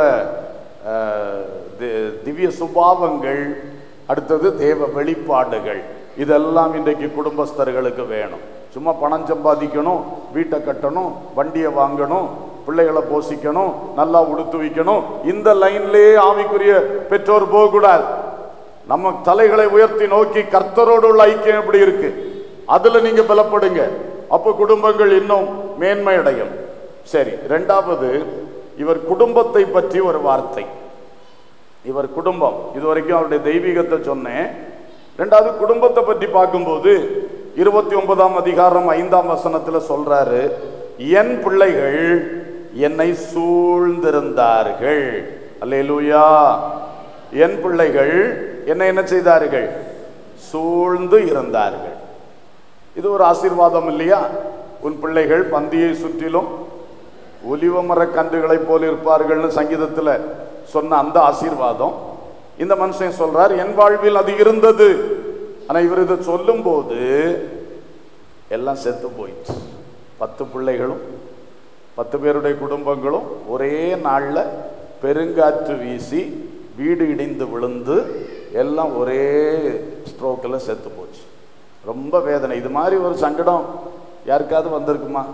அஹ், தி- திவ்ய சுபாவங்கள் அடுத்தது தேவ வெளிப்பாடுகள் இதெல்லாம் இன்றைக்கு குடும்பஸ்தர்களுக்கு வேணும் சும்மா பணம் சம்பாதிக்கணும் வீட்டை கட்டணும் வண்டியை வாங்கணும் பிள்ளைகளை போஷிக்கணும் நல்லா உடுத்து வைக்கணும் இந்த லைன்லயே ஆவிக்குரிய பெற்றோர் போகக்கூடாது நம்ம தலைகளை உயர்த்தி நோக்கி கர்த்தரோடு உள்ள ஐக்கியம் எப்படி இருக்கு அதுல நீங்க பலப்படுங்க அப்ப குடும்பங்கள் இன்னும் மேன்மை அடையும் சரி ரெண்டாவது இவர் குடும்பத்தை பற்றி ஒரு வார்த்தை இவர் குடும்பம் இதுவரைக்கும் அவருடைய தெய்வீகத்தை சொன்னேன் ரெண்டாவது குடும்பத்தை பற்றி பார்க்கும்போது இருபத்தி ஒன்பதாம் அதிகாரம் ஐந்தாம் வசனத்துல சொல்றாரு என் பிள்ளைகள் என்னை சூழ்ந்திருந்தார்கள் அல்லேலூயா என் பிள்ளைகள் என்னை என்ன செய்தார்கள் சூழ்ந்து இருந்தார்கள் இது ஒரு ஆசீர்வாதம் இல்லையா உன் பிள்ளைகள் பந்தியை சுற்றிலும் ஒலிவ மரக் கன்றுகளைப் போல இருப்பார்கள்னு சங்கீதத்துல சொன்ன அந்த ஆசீர்வாதம் இந்த மனுஷன் சொல்றார் என் வாழ்வில் அது இருந்தது ஆனா இவர் இதை சொல்லும்போது எல்லாம் செத்து போயிடுச்சு பத்து பிள்ளைகளும் பத்து பேருடைய குடும்பங்களும் ஒரே நாள்ல பெருங்காற்று வீசி வீடு இடிந்து விழுந்து எல்லாம் ஒரே ஸ்ட்ரோக்கில் செத்து போச்சு ரொம்ப வேதனை இது மாதிரி ஒரு சங்கடம் யாருக்காவது வந்திருக்குமா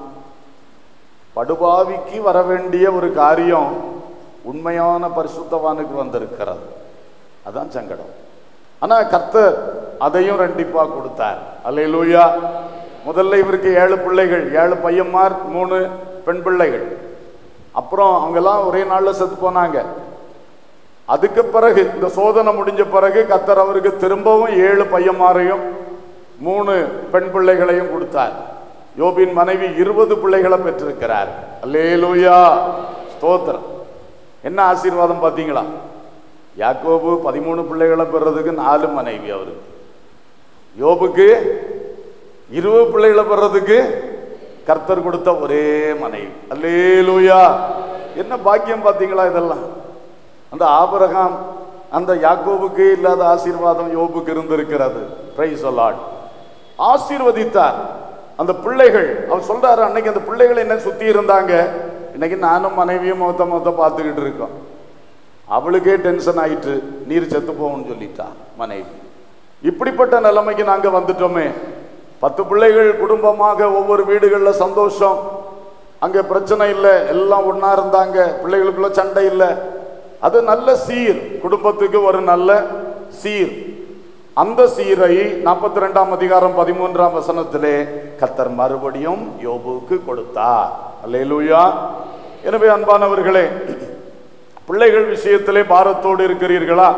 படுபாவிக்கு வர வேண்டிய ஒரு காரியம் உண்மையான பரிசுத்தவானுக்கு வந்திருக்கிறது அதான் சங்கடம் ஆனா கர்த்தர் அதையும் ரெண்டிப்பா கொடுத்தார் அல்லேலூயா முதல்ல இவருக்கு ஏழு பிள்ளைகள் ஏழு பையன்மார் மூணு பெண் பிள்ளைகள் அப்புறம் அவங்கெல்லாம் ஒரே நாள்ல செத்து போனாங்க அதுக்கு பிறகு இந்த சோதனை முடிஞ்ச பிறகு கர்த்தர் அவருக்கு திரும்பவும் ஏழு பையன்மாரையும் மூணு பெண் பிள்ளைகளையும் கொடுத்தார் யோபின் மனைவி இருபது பிள்ளைகளை பெற்றிருக்கிறார் அல்லேலூயா ஸ்தோத்திரம் என்ன ஆசீர்வாதம் பார்த்தீங்களா யாக்கோபு பதிமூணு பிள்ளைகளை பெறதுக்கு நாலு மனைவி அவருக்கு யோபுக்கு இருபது பிள்ளைகளை பெறதுக்கு கர்த்தர் கொடுத்த ஒரே மனைவி அல்லேலூயா என்ன பாக்கியம் பார்த்தீங்களா இதெல்லாம் அந்த ஆபிரகாம் அந்த யாக்கோபுக்கு இல்லாத ஆசீர்வாதம் யோபுக்கு இருந்திருக்கிறது பிரைஸ் லார்ட் ஆசீர்வதித்தார் அந்த பிள்ளைகள் அவர் சொல்றாரு அன்னைக்கு அந்த பிள்ளைகள் என்ன சுத்தி இருந்தாங்க இன்னைக்கு நானும் மனைவியும் மொத்த மொத்த பார்த்துக்கிட்டு இருக்கோம் அவளுக்கே டென்ஷன் ஆயிட்டு நீர் செத்து போகும்னு சொல்லிட்டா மனைவி இப்படிப்பட்ட நிலைமைக்கு நாங்க வந்துட்டோமே பத்து பிள்ளைகள் குடும்பமாக ஒவ்வொரு வீடுகளில் சந்தோஷம் அங்க பிரச்சனை இல்லை எல்லாம் ஒண்ணா இருந்தாங்க பிள்ளைகளுக்குள்ள சண்டை இல்லை அது நல்ல சீர் குடும்பத்துக்கு ஒரு நல்ல சீர் அந்த சீரை நாற்பத்தி ரெண்டாம் அதிகாரம் பதிமூன்றாம் வசனத்திலே கத்தர் மறுபடியும் யோபுவுக்கு கொடுத்தார் அல்லேலூயா எனவே அன்பானவர்களே பிள்ளைகள் விஷயத்திலே பாரத்தோடு இருக்கிறீர்களா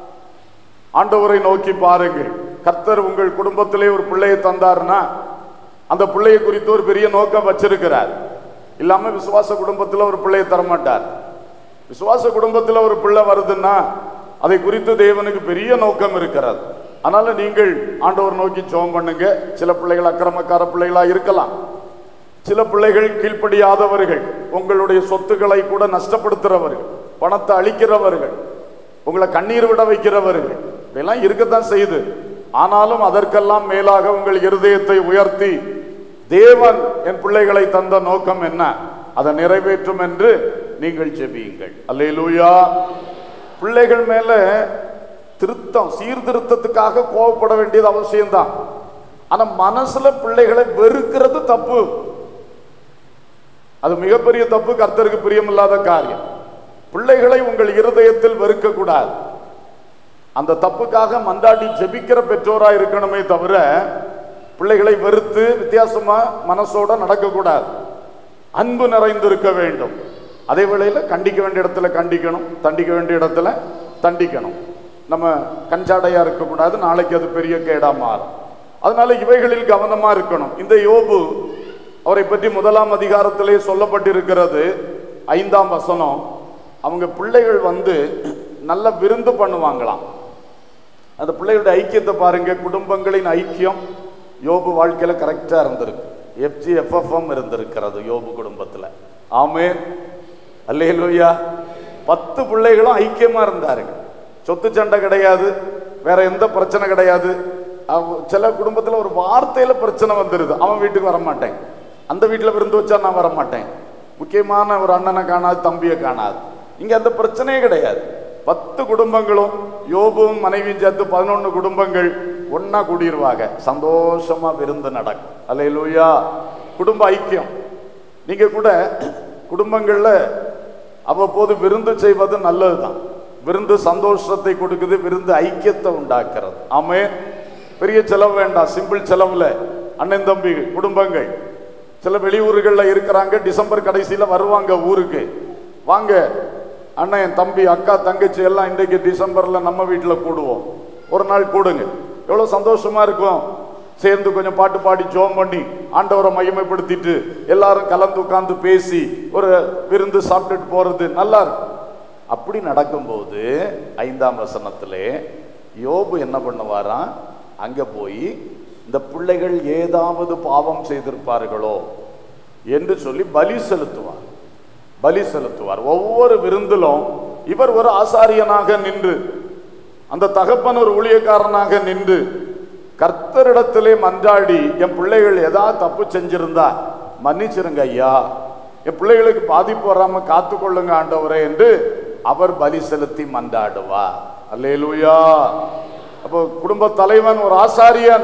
ஆண்டவரை நோக்கி பாருங்கள் கர்த்தர் உங்கள் குடும்பத்திலே ஒரு பிள்ளையை தந்தாருன்னா அந்த பிள்ளையை குறித்து ஒரு பெரிய நோக்கம் வச்சிருக்கிறார் இல்லாம விசுவாச குடும்பத்துல ஒரு பிள்ளையை தரமாட்டார் விசுவாச குடும்பத்துல ஒரு பிள்ளை வருதுன்னா அதை குறித்து தேவனுக்கு பெரிய நோக்கம் இருக்கிறது அதனால நீங்கள் ஆண்டவர் நோக்கி ஜெபம் பண்ணுங்க சில பிள்ளைகள் அக்கிரமக்கார பிள்ளைகளா இருக்கலாம் சில பிள்ளைகள் கீழ்ப்படியாதவர்கள் உங்களுடைய சொத்துக்களை கூட நஷ்டப்படுத்துறவர்கள் பணத்தை அழிக்கிறவர்கள் உங்களை கண்ணீர் விட வைக்கிறவர்கள் இதெல்லாம் இருக்கத்தான் செய்யுது ஆனாலும் அதற்கெல்லாம் மேலாக உங்கள் இருதயத்தை உயர்த்தி தேவன் என் பிள்ளைகளை தந்த நோக்கம் என்ன அதை நிறைவேற்றும் என்று நீங்கள் ஜெபியுங்கள் அல்லேலூயா பிள்ளைகள் மேல திருத்தம் சீர்திருத்தத்துக்காக கோவப்பட வேண்டியது அவசியம்தான் ஆனா மனசுல பிள்ளைகளை வெறுக்கிறது தப்பு அது மிகப்பெரிய தப்பு கர்த்தருக்கு பிரியமில்லாத காரியம் பிள்ளைகளை உங்கள் இருதயத்தில் வெறுக்க கூடாது அந்த தப்புக்காக மந்தாடி ஜெபிக்கிற பெற்றோரா இருக்கணுமே தவிர பிள்ளைகளை வெறுத்து வித்தியாசமா மனசோட நடக்கக்கூடாது அன்பு நிறைந்திருக்க வேண்டும் அதே வேளையில கண்டிக்க வேண்டிய இடத்துல கண்டிக்கணும் தண்டிக்க வேண்டிய இடத்துல தண்டிக்கணும் நம்ம கஞ்சாடையா இருக்கக்கூடாது நாளைக்கு அது பெரிய கேடா மாறும் அதனால இவைகளில் கவனமா இருக்கணும் இந்த யோபு அவரை பற்றி முதலாம் அதிகாரத்திலே சொல்லப்பட்டிருக்கிறது ஐந்தாம் வசனம் அவங்க பிள்ளைகள் வந்து நல்ல விருந்து பண்ணுவாங்களாம் அந்த பிள்ளைகளுடைய ஐக்கியத்தை பாருங்க குடும்பங்களின் ஐக்கியம் யோபு வாழ்க்கையில கரெக்டா இருந்திருக்கு எஃப்ஜி எஃப்எஃப்எம் இருந்திருக்கிறது யோபு குடும்பத்துல ஆமே அல்லேலூயா பத்து பிள்ளைகளும் ஐக்கியமா இருந்தாருங்க சொத்து சண்டை கிடையாது வேற எந்த பிரச்சனை கிடையாது அவ- சில குடும்பத்துல ஒரு வார்த்தையில பிரச்சனை வந்துருது அவன் வீட்டுக்கு வர மாட்டேன் அந்த வீட்டுல விருந்து வச்சா நான் வர மாட்டேன் முக்கியமான ஒரு அண்ணனை காணாது தம்பியை காணாது இங்க அந்த பிரச்சனையே கிடையாது பத்து குடும்பங்களும் யோபுவும் மனைவியும் சேர்த்து பதினொன்று குடும்பங்கள் ஒண்ணா கூடிருவாங்க சந்தோஷமா விருந்து நடக்கும் அல்லேலூயா குடும்ப ஐக்கியம் நீங்க கூட குடும்பங்கள்ல அவ்வப்போது விருந்து செய்வது நல்லதுதான் விருந்து சந்தோஷத்தை கொடுக்குது விருந்து ஐக்கியத்தை உண்டாக்குறது ஆமே பெரிய செலவு வேண்டாம் சிம்பிள் செலவுல அண்ணன் தம்பி குடும்பங்கள் சில வெளியூர்கள்ல இருக்கிறாங்க டிசம்பர் கடைசியில வருவாங்க ஊருக்கு வாங்க அண்ணன் தம்பி அக்கா தங்கச்சி எல்லாம் இன்றைக்கு டிசம்பர்ல நம்ம வீட்டுல கூடுவோம் ஒரு நாள் கூடுங்க எவ்வளவு சந்தோஷமா இருக்கும் சேர்ந்து கொஞ்சம் பாட்டு பாடி ஜோம் பண்ணி ஆண்டவரை மகிமைப்படுத்திட்டு எல்லாரும் கலந்து உட்கார்ந்து பேசி ஒரு விருந்து சாப்பிட்டுட்டு போறது நல்லா இருக்கும் அப்படி நடக்கும்போது ஐந்தாம் வசனத்திலே யோபு என்ன பண்ணுவாராம் அங்க போய் இந்த பிள்ளைகள் ஏதாவது பாவம் செய்திருப்பார்களோ என்று சொல்லி பலி செலுத்துவார் பலி செலுத்துவார் ஒவ்வொரு விருந்திலும் இவர் ஒரு ஆசாரியனாக நின்று அந்த தகப்பன் ஒரு ஊழியக்காரனாக நின்று கர்த்தரிடத்திலே மன்றாடி என் பிள்ளைகள் ஏதாவது தப்பு செஞ்சிருந்தா மன்னிச்சிருங்க ஐயா என் பிள்ளைகளுக்கு பாதிப்பு வராம காத்துக்கொள்ளுங்க ஆண்டவரே என்று அவர் பலி செலுத்தி மன்றாடுவார் அல்லேலூயா அப்போ குடும்ப தலைவன் ஒரு ஆசாரியன்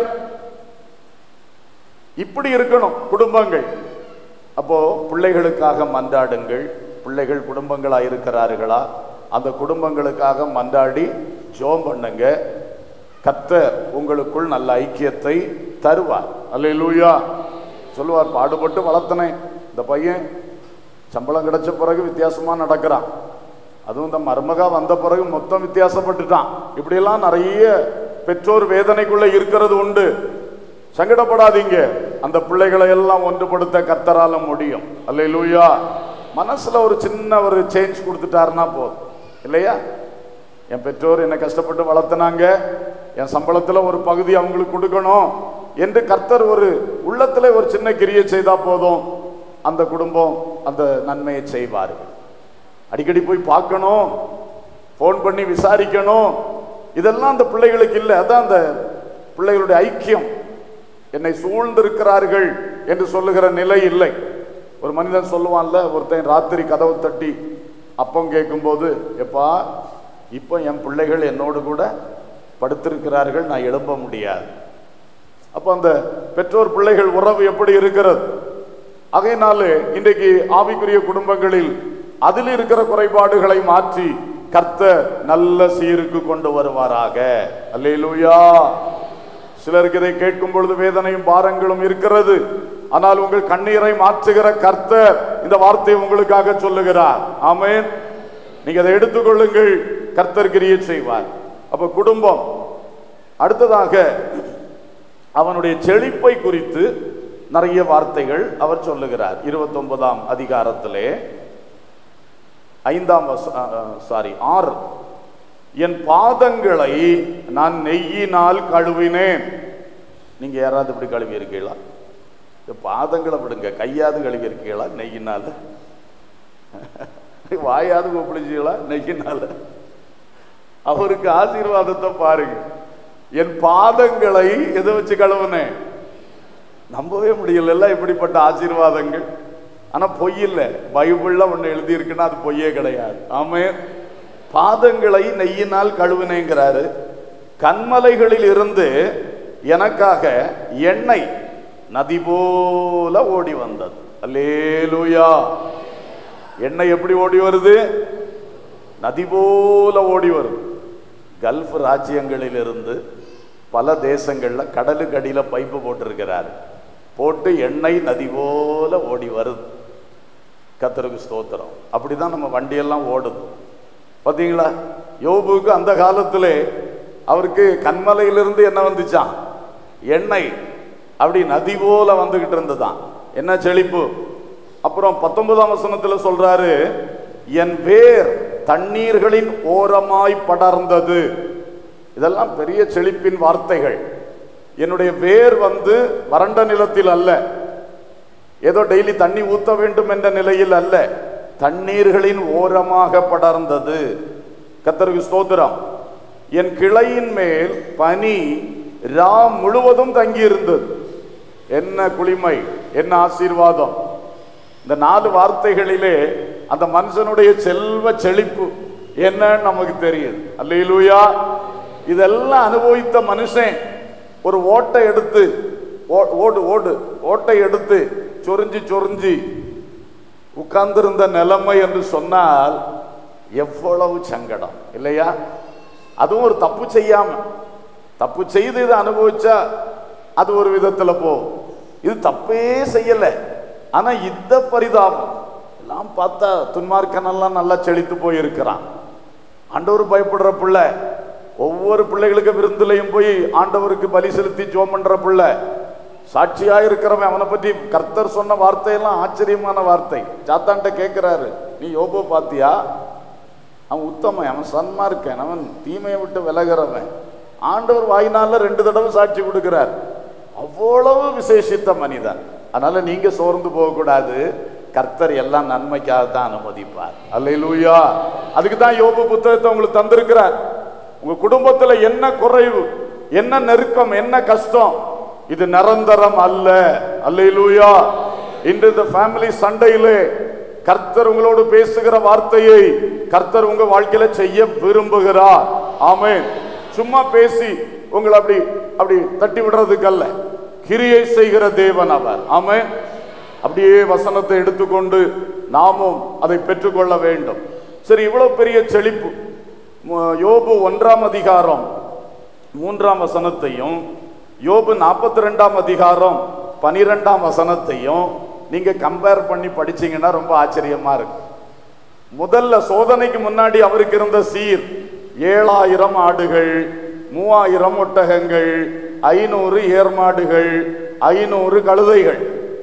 இப்படி இருக்கணும் குடும்பங்கள் அப்போ பிள்ளைகளுக்காக மன்றாடுங்கள் பிள்ளைகள் குடும்பங்களா இருக்கிறார்களா அந்த குடும்பங்களுக்காக மன்றாடி ஜோம் பண்ணுங்க கர்த்தர் உங்களுக்குள் நல்ல ஐக்கியத்தை தருவார் அல்லேலூயா சொல்லுவார் பாடுபட்டு வளர்த்தனேன் இந்த பையன் சம்பளம் கிடைச்ச பிறகு வித்தியாசமா நடக்கிறான் அதுவும் இந்த மருமகா வந்த பிறகு மொத்தம் வித்தியாசப்பட்டுட்டான் இப்படியெல்லாம் நிறைய பெற்றோர் வேதனைக்குள்ள இருக்கிறது உண்டு சங்கடப்படாதீங்க அந்த பிள்ளைகளை எல்லாம் ஒன்றுபடுத்த கர்த்தரால முடியும் அல்லேலூயா மனசுல ஒரு சின்ன ஒரு சேஞ்ச் கொடுத்துட்டாருன்னா போதும் இல்லையா என் பெற்றோர் என்னை கஷ்டப்பட்டு வளர்த்துனாங்க என் சம்பளத்துல ஒரு பகுதி அவங்களுக்கு கொடுக்கணும் என்று கர்த்தர் ஒரு உள்ளத்துல ஒரு சின்ன கிரியை செய்தா போதும் அந்த குடும்பம் அந்த நன்மையை செய்வார்கள் அடிக்கடி போய் பார்க்கணும் ஃபோன் பண்ணி விசாரிக்கணும் இதெல்லாம் அந்த பிள்ளைகளுக்கு இல்லை அதான் அந்த பிள்ளைகளுடைய ஐக்கியம் என்னை சூழ்ந்திருக்கிறார்கள் என்று சொல்லுகிற நிலை இல்லை ஒரு மனிதன் சொல்லுவான்ல ஒருத்தன் ராத்திரி கதவு தட்டி அப்பம் கேட்கும்போது எப்பா இப்போ என் பிள்ளைகள் என்னோடு கூட படுத்திருக்கிறார்கள் நான் எழும்ப முடியாது அப்போ அந்த பெற்றோர் பிள்ளைகள் உறவு எப்படி இருக்கிறது ஆகையினாலே இன்றைக்கு ஆவிக்குரிய குடும்பங்களில் அதில் இருக்கிற குறைபாடுகளை மாற்றி கர்த்தர் நல்ல சீருக்கு கொண்டு வருவாராக அல்லேலூயா சிலருக்கு இதை கேட்கும் பொழுது வேதனையும் பாரங்களும் இருக்கிறது ஆனால் உங்கள் கண்ணீரை மாற்றுகிற கர்த்தர் இந்த வார்த்தையை உங்களுக்காக சொல்லுகிறார் ஆமென் நீங்க அதை எடுத்துக்கொள்ளுங்கள் கர்த்தர் கிரியை செய்வார் அப்ப குடும்பம் அடுத்ததாக அவனுடைய செழிப்பை குறித்து நிறைய வார்த்தைகள் அவர் சொல்லுகிறார் இருபத்தொன்பதாம் அதிகாரத்திலே ஐந்தாம் சாரி ஆறு என் பாதங்களை நான் நெய்யினால் கழுவினேன் நீங்க யாராவது இப்படி கழுவி இருக்கீங்களா இந்த பாதங்களை விடுங்க கையாவது கழுவி இருக்கீங்களா நெய்யினால வாயாவது கொப்பளிச்சீங்களா நெய்யினால அவருக்கு ஆசீர்வாதத்தை பாருங்க என் பாதங்களை எதை வச்சு கழுவுனேன் நம்பவே முடியல இப்படிப்பட்ட ஆசீர்வாதங்கள் ஆனா பொய் இல்லை பைபிள்ல ஒண்ணு எழுதி இருக்குன்னா அது பொய்யே கிடையாது ஆமே பாதங்களை நெய்யினால் கழுவினேங்கிறாரு கண்மலைகளில் இருந்து எனக்காக எண்ணெய் நதி போல ஓடி வந்தது அல்லேலூயா எண்ணெய் எப்படி ஓடி வருது நதி போல ஓடி வருது கல்ஃப் ராஜ்யங்களில் இருந்து பல தேசங்கள்ல கடலுக்கு அடியில பைப்பு போட்டிருக்கிறார் போட்டு எண்ணெய் நதி போல ஓடி வருது கத்தருக்கு ஸ்தோத்திரம் அப்படிதான் நம்ம வண்டியெல்லாம் ஓடுது பாத்தீங்களா யோபுக்கு அந்த காலத்திலே அவருக்கு கண்மலையிலிருந்து என்ன வந்துச்சான் எண்ணெய் அப்படி நதி போல வந்துகிட்டு இருந்ததான் என்ன செழிப்பு அப்புறம் பத்தொன்பதாம் வசனத்துல சொல்றாரு என் வேர் தண்ணீர்களின் ஓரமாய் படர்ந்தது இதெல்லாம் பெரிய செழிப்பின் வார்த்தைகள் என்னுடைய வேர் வந்து வறண்ட நிலத்தில் அல்ல ஏதோ டெய்லி தண்ணி ஊத்த வேண்டும் என்ற நிலையில் அல்ல தண்ணீர்களின் ஓரமாக படர்ந்தது கத்தருக்கு ஸ்தோத்திரம் என் கிளையின் மேல் பனி ரா முழுவதும் தங்கியிருந்தது என்ன குளிமை என்ன ஆசீர்வாதம் இந்த நாலு வார்த்தைகளிலே அந்த மனுஷனுடைய செல்வ செழிப்பு என்னன்னு நமக்கு தெரியுது அல்லையிலூயா இதெல்லாம் அனுபவித்த மனுஷன் ஒரு ஓட்டை எடுத்து ஓ- ஓடு ஓடு ஓட்டை எடுத்து சொரிஞ்சு சொரிஞ்சு உட்கார்ந்திருந்த நிலைமை என்று சொன்னால் எவ்வளவு சங்கடம் இல்லையா அதுவும் ஒரு தப்பு செய்யாம தப்பு செய்து இதை அனுபவிச்சா அது ஒரு விதத்துல போ இது தப்பே செய்யல ஆனா இந்த பரிதாபம் எல்லாம் பார்த்தா துன்மார்க்கனெல்லாம் நல்லா செழித்து போயிருக்கிறான் ஆண்டவர் பயப்படுற பிள்ளை ஒவ்வொரு பிள்ளைகளுக்கு விருந்துலையும் போய் ஆண்டவருக்கு பலி செலுத்தி ஜோம் பண்ற பிள்ளை சாட்சியா இருக்கிறவன் அவனை பற்றி கர்த்தர் சொன்ன வார்த்தையெல்லாம் ஆச்சரியமான வார்த்தை சாத்தான்ட்ட கேட்கிறாரு நீ யோபோ பாத்தியா அவன் உத்தமன் அவன் சன்மார்க்கன் அவன் தீமையை விட்டு விலகிறவன் ஆண்டவர் வாயினால ரெண்டு தடவை சாட்சி கொடுக்கிறார் அவ்வளவு விசேஷித்த மனிதன் அதனால நீங்க சோர்ந்து போகக்கூடாது கர்த்தர் எல்லாம் நன்மைக்காக தான் அனுமதிப்பார் அல்லேலூயா அதுக்கு தான் யோபு புத்தகத்தை உங்களுக்கு தந்திருக்கிறார் உங்க குடும்பத்துல என்ன குறைவு என்ன நெருக்கம் என்ன கஷ்டம் இது நிரந்தரம் அல்ல அல்லேலூயா இன்று இந்த ஃபேமிலி சண்டையிலே கர்த்தர் உங்களோடு பேசுகிற வார்த்தையை கர்த்தர் உங்க வாழ்க்கையில செய்ய விரும்புகிறார் ஆமென் சும்மா பேசி உங்களை அப்படி அப்படி தட்டி விடுறதுக்கு அல்ல கிரியை செய்கிற தேவன் அவர் ஆமென் அப்படியே வசனத்தை எடுத்துக்கொண்டு நாமும் அதை பெற்றுக்கொள்ள வேண்டும் சரி இவ்வளவு பெரிய செழிப்பு மு- யோபு ஒன்றாம் அதிகாரம் மூன்றாம் வசனத்தையும் யோபு நாற்பத்தி ரெண்டாம் அதிகாரம் பனிரெண்டாம் வசனத்தையும் நீங்க கம்பேர் பண்ணி படிச்சீங்கன்னா ரொம்ப ஆச்சரியமா இருக்கும் முதல்ல சோதனைக்கு முன்னாடி அவருக்கு இருந்த சீர் ஏழாயிரம் ஆடுகள் மூவாயிரம் ஒட்டகங்கள் ஐநூறு ஏர்மாடுகள் ஐநூறு கழுதைகள்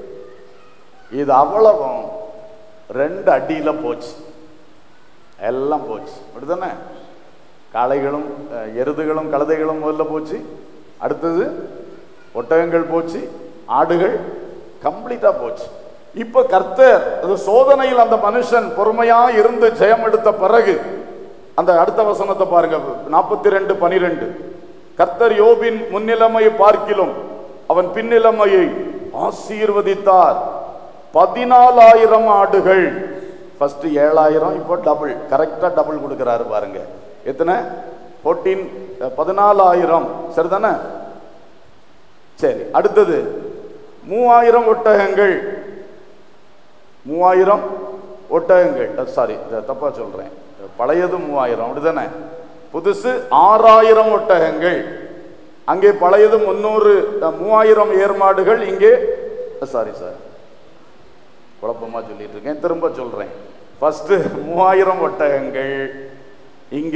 இது அவ்வளவும் ரெண்டு அடியில போச்சு எல்லாம் போச்சு அப்படிதானே காளைகளும் அஹ், எருதுகளும் கழுதைகளும் முதல்ல போச்சு அடுத்தது ஒட்டகங்கள் போச்சு ஆடுகள் கம்ப்ளீட்டா போச்சு இப்ப கர்த்தர் அது சோதனையில் அந்த மனுஷன் பொறுமையா இருந்து ஜெயம் எடுத்த பிறகு அந்த அடுத்த வசனத்தை பாருங்க நாற்பத்தி ரெண்டு பனிரெண்டு கர்த்தர் யோபின் முன்னிலைமையை பார்க்கிலும் அவன் பின்னிலைமையை ஆசீர்வதித்தார் பதினாலாயிரம் ஆடுகள் ஃபர்ஸ்ட் ஏழாயிரம் இப்போ டபுள் கரெக்டா டபுள் கொடுக்கறாரு பாருங்க எத்தனை ஃபோர்டீன் பதினாலாயிரம் சரிதானே சரி அடுத்தது மூவாயிரம் ஒட்டகங்கள் மூவாயிரம் ஒட்டகங்கள் சாரி தப்பா சொல்றேன் பழையது மூவாயிரம் அப்படிதானே புதுசு ஆறாயிரம் ஒட்டகங்கள் அங்கே பழையது முன்னூறு மூவாயிரம் ஏர்மாடுகள் இங்கே சாரி சார் குழப்பமா சொல்லிட்டு இருக்கேன் திரும்ப சொல்றேன் ஃபர்ஸ்ட் மூவாயிரம் ஒட்டகங்கள் இங்க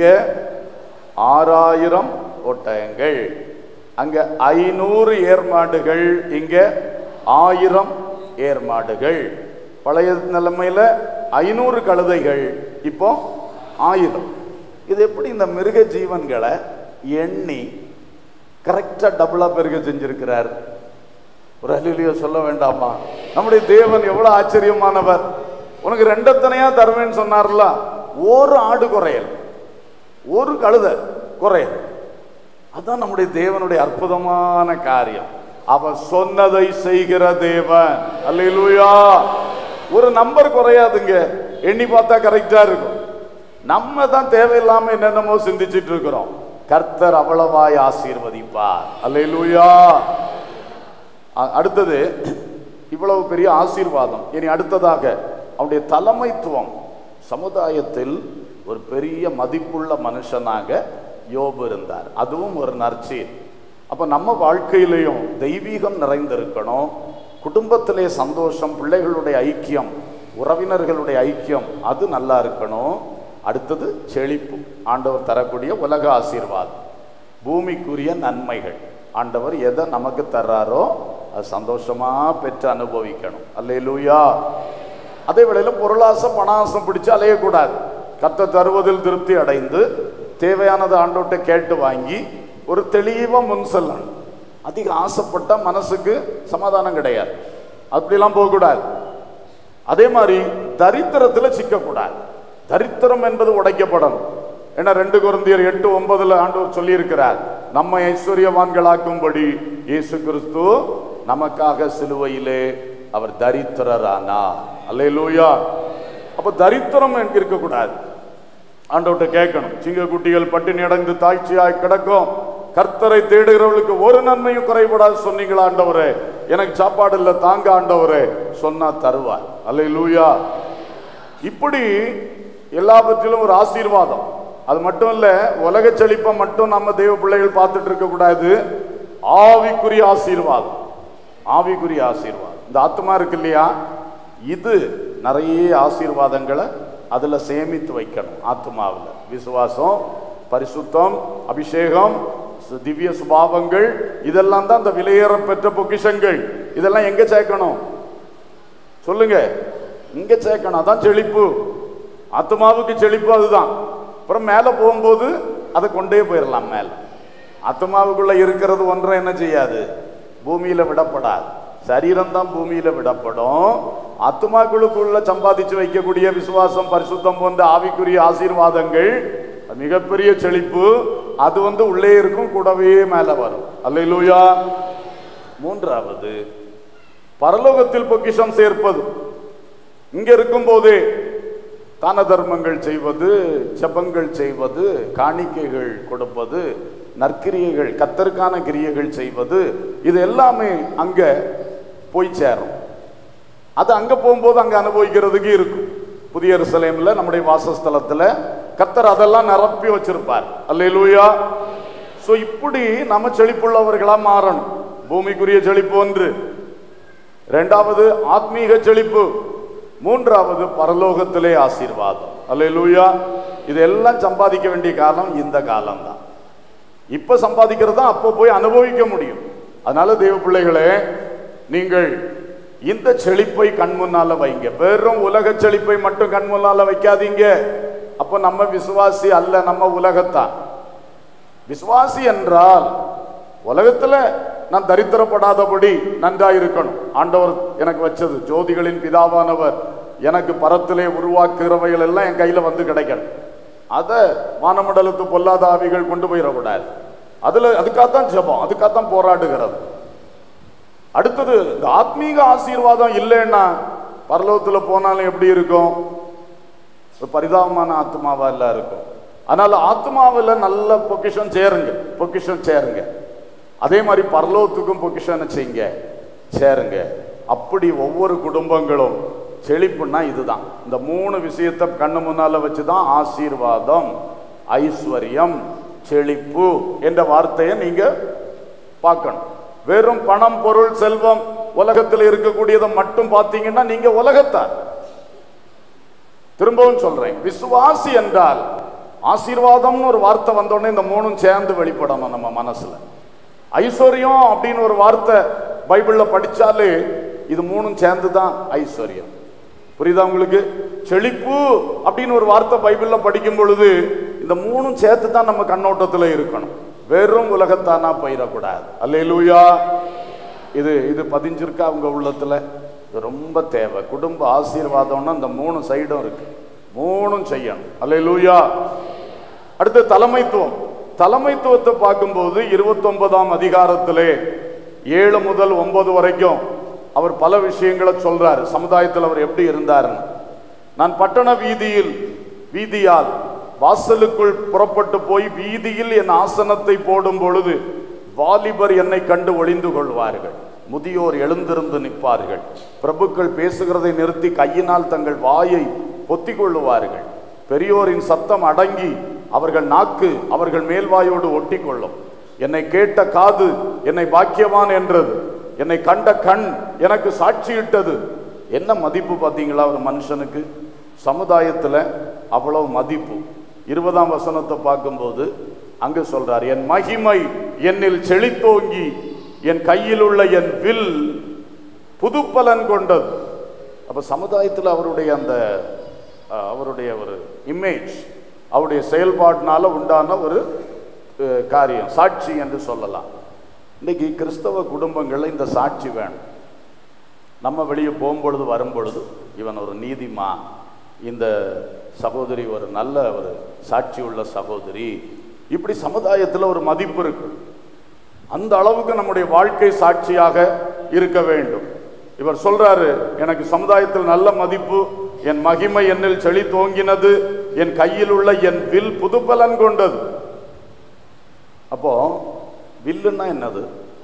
ஆறாயிரம் ஒட்டகங்கள் அங்க ஐநூறு ஏர்மாடுகள் இங்க ஆயிரம் ஏர்மாடுகள் பழைய நிலைமையில ஐநூறு கழுதைகள் இப்போ ஆயிரம் இது எப்படி இந்த மிருக ஜீவன்களை எண்ணி கரெக்டா டபுளா பெருக செஞ்சிருக்கிறார் ஒரு அலிலியோ சொல்ல வேண்டாமா நம்முடைய தேவன் எவ்வளவு ஆச்சரியமானவர் உனக்கு ரெண்டத்தனையா தருவேன்னு சொன்னார்ல ஒரு ஆடு குறையல் ஒரு கழுத குறையல் அதான் நம்முடைய தேவனுடைய அற்புதமான காரியம் அவன் சொன்னதை செய்கிற தேவன் அல்லேலூயா ஒரு நம்பர் குறையாதுங்க எண்ணி பார்த்தா கரெக்டா இருக்கும் நம்ம தான் தேவையில்லாம என்னென்னமோ சிந்திச்சிட்டு இருக்கிறோம் கர்த்தர் அவ்வளவாய் ஆசீர்வதிப்பார் அல்லேலூயா அ- அடுத்தது இவ்வளவு பெரிய ஆசீர்வாதம் இனி அடுத்ததாக அவனுடைய தலைமைத்துவம் சமுதாயத்தில் ஒரு பெரிய மதிப்புள்ள மனுஷனாக யோபு இருந்தார் அதுவும் ஒரு நற்சீர் அப்ப நம்ம வாழ்க்கையிலையும் தெய்வீகம் நிறைந்திருக்கணும் குடும்பத்திலே சந்தோஷம் பிள்ளைகளுடைய ஐக்கியம் உறவினர்களுடைய ஐக்கியம் அது நல்லா இருக்கணும் அடுத்தது செழிப்பு ஆண்டவர் தரக்கூடிய உலக ஆசீர்வாதம் பூமிக்குரிய நன்மைகள் ஆண்டவர் எதை நமக்கு தர்றாரோ அது சந்தோஷமா பெற்று அனுபவிக்கணும் அல்லேலூயா அதே வேளையில பொருளாசம் பணாசம் பிடிச்சு அலையக்கூடாது கத்த தருவதில் திருப்தி அடைந்து தேவையானதை ஆண்டோட்ட கேட்டு வாங்கி ஒரு தெளிவா முன் செல்லணும் அதிக ஆசைப்பட்ட மனசுக்கு சமாதானம் கிடையாது அப்படிலாம் போகக்கூடாது அதே மாதிரி தரித்திரத்துல சிக்கக்கூடாது தரித்திரம் என்பது உடைக்கப்படணும் ஏன்னா ரெண்டு குருந்தியர் எட்டு ஒன்பதுல ஆண்டவர் சொல்லியிருக்கிறார் நம்ம ஐஸ்வர்யவான்களாக்கும்படி இயேசு கிறிஸ்து நமக்காக சிலுவையிலே அவர் தரித்திரரானா அல்லேலூயா அப்ப தரித்திரம் இருக்கக்கூடாது ஆண்டவர்கிட்ட கேட்கணும் சிங்க குட்டிகள் பட்டினி அடைந்து தாழ்ச்சியாய் கிடக்கும் கர்த்தரை தேடுகிறவர்களுக்கு ஒரு நன்மையும் குறைபடாது சொன்னீங்களா ஆண்டவரே எனக்கு சாப்பாடு இல்லை தாங்க ஆண்டவரே சொன்னா தருவார் அல்லேலூயா இப்படி எல்லாவற்றிலும் ஒரு ஆசீர்வாதம் அது மட்டும் இல்ல உலக செழிப்பை மட்டும் நம்ம தெய்வ பிள்ளைகள் பார்த்துட்டு இருக்க கூடாது ஆவிக்குரிய ஆசீர்வாதம் ஆவிக்குரிய ஆசீர்வாதம் இந்த ஆத்மா இருக்கு இல்லையா இது நிறைய ஆசீர்வாதங்களை அதுல சேமித்து வைக்கணும் ஆத்மாவில் விசுவாசம் பரிசுத்தம் அபிஷேகம் சு- திவ்ய சுபாவங்கள் இதெல்லாம் தான் அந்த விலையேற பெற்ற பொக்கிஷங்கள் இதெல்லாம் எங்க சேர்க்கணும் சொல்லுங்க இங்க சேர்க்கணும் அதான் செழிப்பு ஆத்மாவுக்கு செழிப்பு அதுதான் அப்புறம் மேலே போகும்போது அதை கொண்டே போயிடலாம் மேலே ஆத்மாவுக்குள்ள இருக்கிறது ஒன்றை என்ன செய்யாது பூமியில விடப்படாது சரீரம் தான் பூமியில விடப்படும் ஆத்மாக்களுக்குள்ள சம்பாதிச்சு வைக்கக்கூடிய விசுவாசம் பரிசுத்தம் போன்ற ஆவிக்குரிய ஆசீர்வாதங்கள் அது மிகப்பெரிய செழிப்பு அது வந்து உள்ளே இருக்கும் கூடவே மேலே வரும் அல்லேலூயா மூன்றாவது பரலோகத்தில் பொக்கிஷம் சேர்ப்பது இங்க இருக்கும்போதே தான தர்மங்கள் செய்வது ஜெபங்கள் செய்வது காணிக்கைகள் கொடுப்பது நற்கிரியைகள் கத்தருக்கான கிரியைகள் செய்வது இது எல்லாமே அங்க போய் சேரும் அது அங்க போகும்போது அங்க அனுபவிக்கிறதுக்கு இருக்கும் புதிய எருசலேம்ல நம்முடைய வாசஸ்தலத்துல கத்தர் அதெல்லாம் நிரப்பி வச்சிருப்பார் அல்லேலூயா சோ இப்படி நம்ம செழிப்புள்ளவர்களா மாறணும் பூமிக்குரிய செழிப்பு ஒன்று இரண்டாவது ஆத்மீக செழிப்பு மூன்றாவது பரலோகத்திலே ஆசீர்வாதம் அல்லேலூயா இதெல்லாம் சம்பாதிக்க வேண்டிய காலம் இந்த காலம்தான் இப்ப சம்பாதிக்கிறது தான் அப்போ போய் அனுபவிக்க முடியும் அதனால தெய்வ பிள்ளைகளே நீங்கள் இந்த செழிப்பை கண் முன்னால வைங்க வெறும் உலக செழிப்பை மட்டும் கண் முன்னால வைக்காதீங்க அப்போ நம்ம விசுவாசி அல்ல நம்ம உலகத்தான் விசுவாசி என்றால் உலகத்துல நான் தரித்திரப்படாதபடி நன்றா இருக்கணும் ஆண்டவர் எனக்கு வச்சது ஜோதிகளின் பிதாவானவர் எனக்கு பரத்திலே உருவாக்குகிறவைகள் எல்லாம் என் கையில வந்து கிடைக்கணும் அதை வானமண்டலத்து பொல்லாத ஆவிகள் கொண்டு போயிடக்கூடாது அதுல அதுக்காகத்தான் ஜெபம் அதுக்காகத்தான் போராடுகிறது அடுத்தது இந்த ஆத்மீக ஆசீர்வாதம் இல்லைன்னா பரலோகத்துல போனாலும் எப்படி இருக்கும் ஒரு பரிதாபமான ஆத்மாவா எல்லாம் இருக்கும் அதனால ஆத்மாவில் நல்ல பொக்கிஷம் சேருங்க பொக்கிஷம் சேருங்க அதே மாதிரி பரலோகத்துக்கும் பொக்கிஷம் செய்யுங்க சேருங்க அப்படி ஒவ்வொரு குடும்பங்களும் செழிப்புன்னா இதுதான் இந்த மூணு விஷயத்தை கண்ணு முன்னால வச்சுதான் ஆசீர்வாதம் ஐஸ்வர்யம் செழிப்பு என்ற வார்த்தையை நீங்க பார்க்கணும் வெறும் பணம் பொருள் செல்வம் உலகத்தில் இருக்கக்கூடியதை மட்டும் பார்த்தீங்கன்னா நீங்க உலகத்தார் திரும்பவும் சொல்றேன் விசுவாசி என்றால் ஆசீர்வாதம்னு ஒரு வார்த்தை வந்தோடனே இந்த மூணும் சேர்ந்து வெளிப்படணும் நம்ம மனசுல ஐஸ்வர்யம் அப்படின்னு ஒரு வார்த்தை பைபிள்ல படிச்சாலே இது மூணும் சேர்ந்து தான் ஐஸ்வர்யம் புரியுதா உங்களுக்கு செழிப்பு அப்படின்னு ஒரு வார்த்தை பைபிள்ல படிக்கும் பொழுது இந்த மூணும் சேர்த்து தான் நம்ம கண்ணோட்டத்துல இருக்கணும் வெறும் உலகத்தானா போயிடக்கூடாது அல்லேலூயா இது இது பதிஞ்சிருக்கா உங்க உள்ளத்துல இது ரொம்ப தேவை குடும்ப ஆசீர்வாதம்னா இந்த மூணு சைடும் இருக்கு மூணும் செய்யணும் அல்லேலூயா அடுத்து தலைமைத்துவம் தலைமைத்துவத்தை பார்க்கும்போது இருபத்தொன்பதாம் அதிகாரத்திலே ஏழு முதல் ஒன்பது வரைக்கும் அவர் பல விஷயங்களை சொல்றாரு சமுதாயத்தில் அவர் எப்படி இருந்தாருன்னு நான் பட்டண வீதியில் வீதியால் வாசலுக்குள் புறப்பட்டு போய் வீதியில் என் ஆசனத்தை போடும் பொழுது வாலிபர் என்னை கண்டு ஒளிந்து கொள்வார்கள் முதியோர் எழுந்திருந்து நிற்பார்கள் பிரபுக்கள் பேசுகிறதை நிறுத்தி கையினால் தங்கள் வாயை பொத்திக் கொள்ளுவார்கள் பெரியோரின் சத்தம் அடங்கி அவர்கள் நாக்கு அவர்கள் மேல்வாயோடு ஒட்டி கொள்ளும் என்னை கேட்ட காது என்னை பாக்கியவான் என்றது என்னை கண்ட கண் எனக்கு சாட்சியிட்டது என்ன மதிப்பு பார்த்தீங்களா ஒரு மனுஷனுக்கு சமுதாயத்தில் அவ்வளவு மதிப்பு இருபதாம் வசனத்தை பார்க்கும்போது அங்கு சொல்றார் என் மகிமை என்னில் செழித்தோங்கி என் கையில் உள்ள என் வில் புதுப்பலன் கொண்டது அப்ப சமுதாயத்தில் அவருடைய அந்த அஹ், அவருடைய ஒரு இமேஜ் அவருடைய செயல்பாட்டினால உண்டான ஒரு அஹ், காரியம் சாட்சி என்று சொல்லலாம் இன்னைக்கு கிறிஸ்தவ குடும்பங்களில் இந்த சாட்சி வேணும் நம்ம வெளியே போகும்பொழுது வரும்பொழுது இவன் ஒரு நீதிமான் இந்த சகோதரி ஒரு நல்ல ஒரு சாட்சி உள்ள சகோதரி இப்படி சமுதாயத்தில் ஒரு மதிப்பு இருக்கு அந்த அளவுக்கு நம்முடைய வாழ்க்கை சாட்சியாக இருக்க வேண்டும் இவர் சொல்றாரு எனக்கு சமுதாயத்தில் நல்ல மதிப்பு என் மகிமை என்னில் செழி தோங்கினது என் கையில் உள்ள என் வில் புதுப்பலன் கொண்டது அப்போ வில்லுன்னா என்னது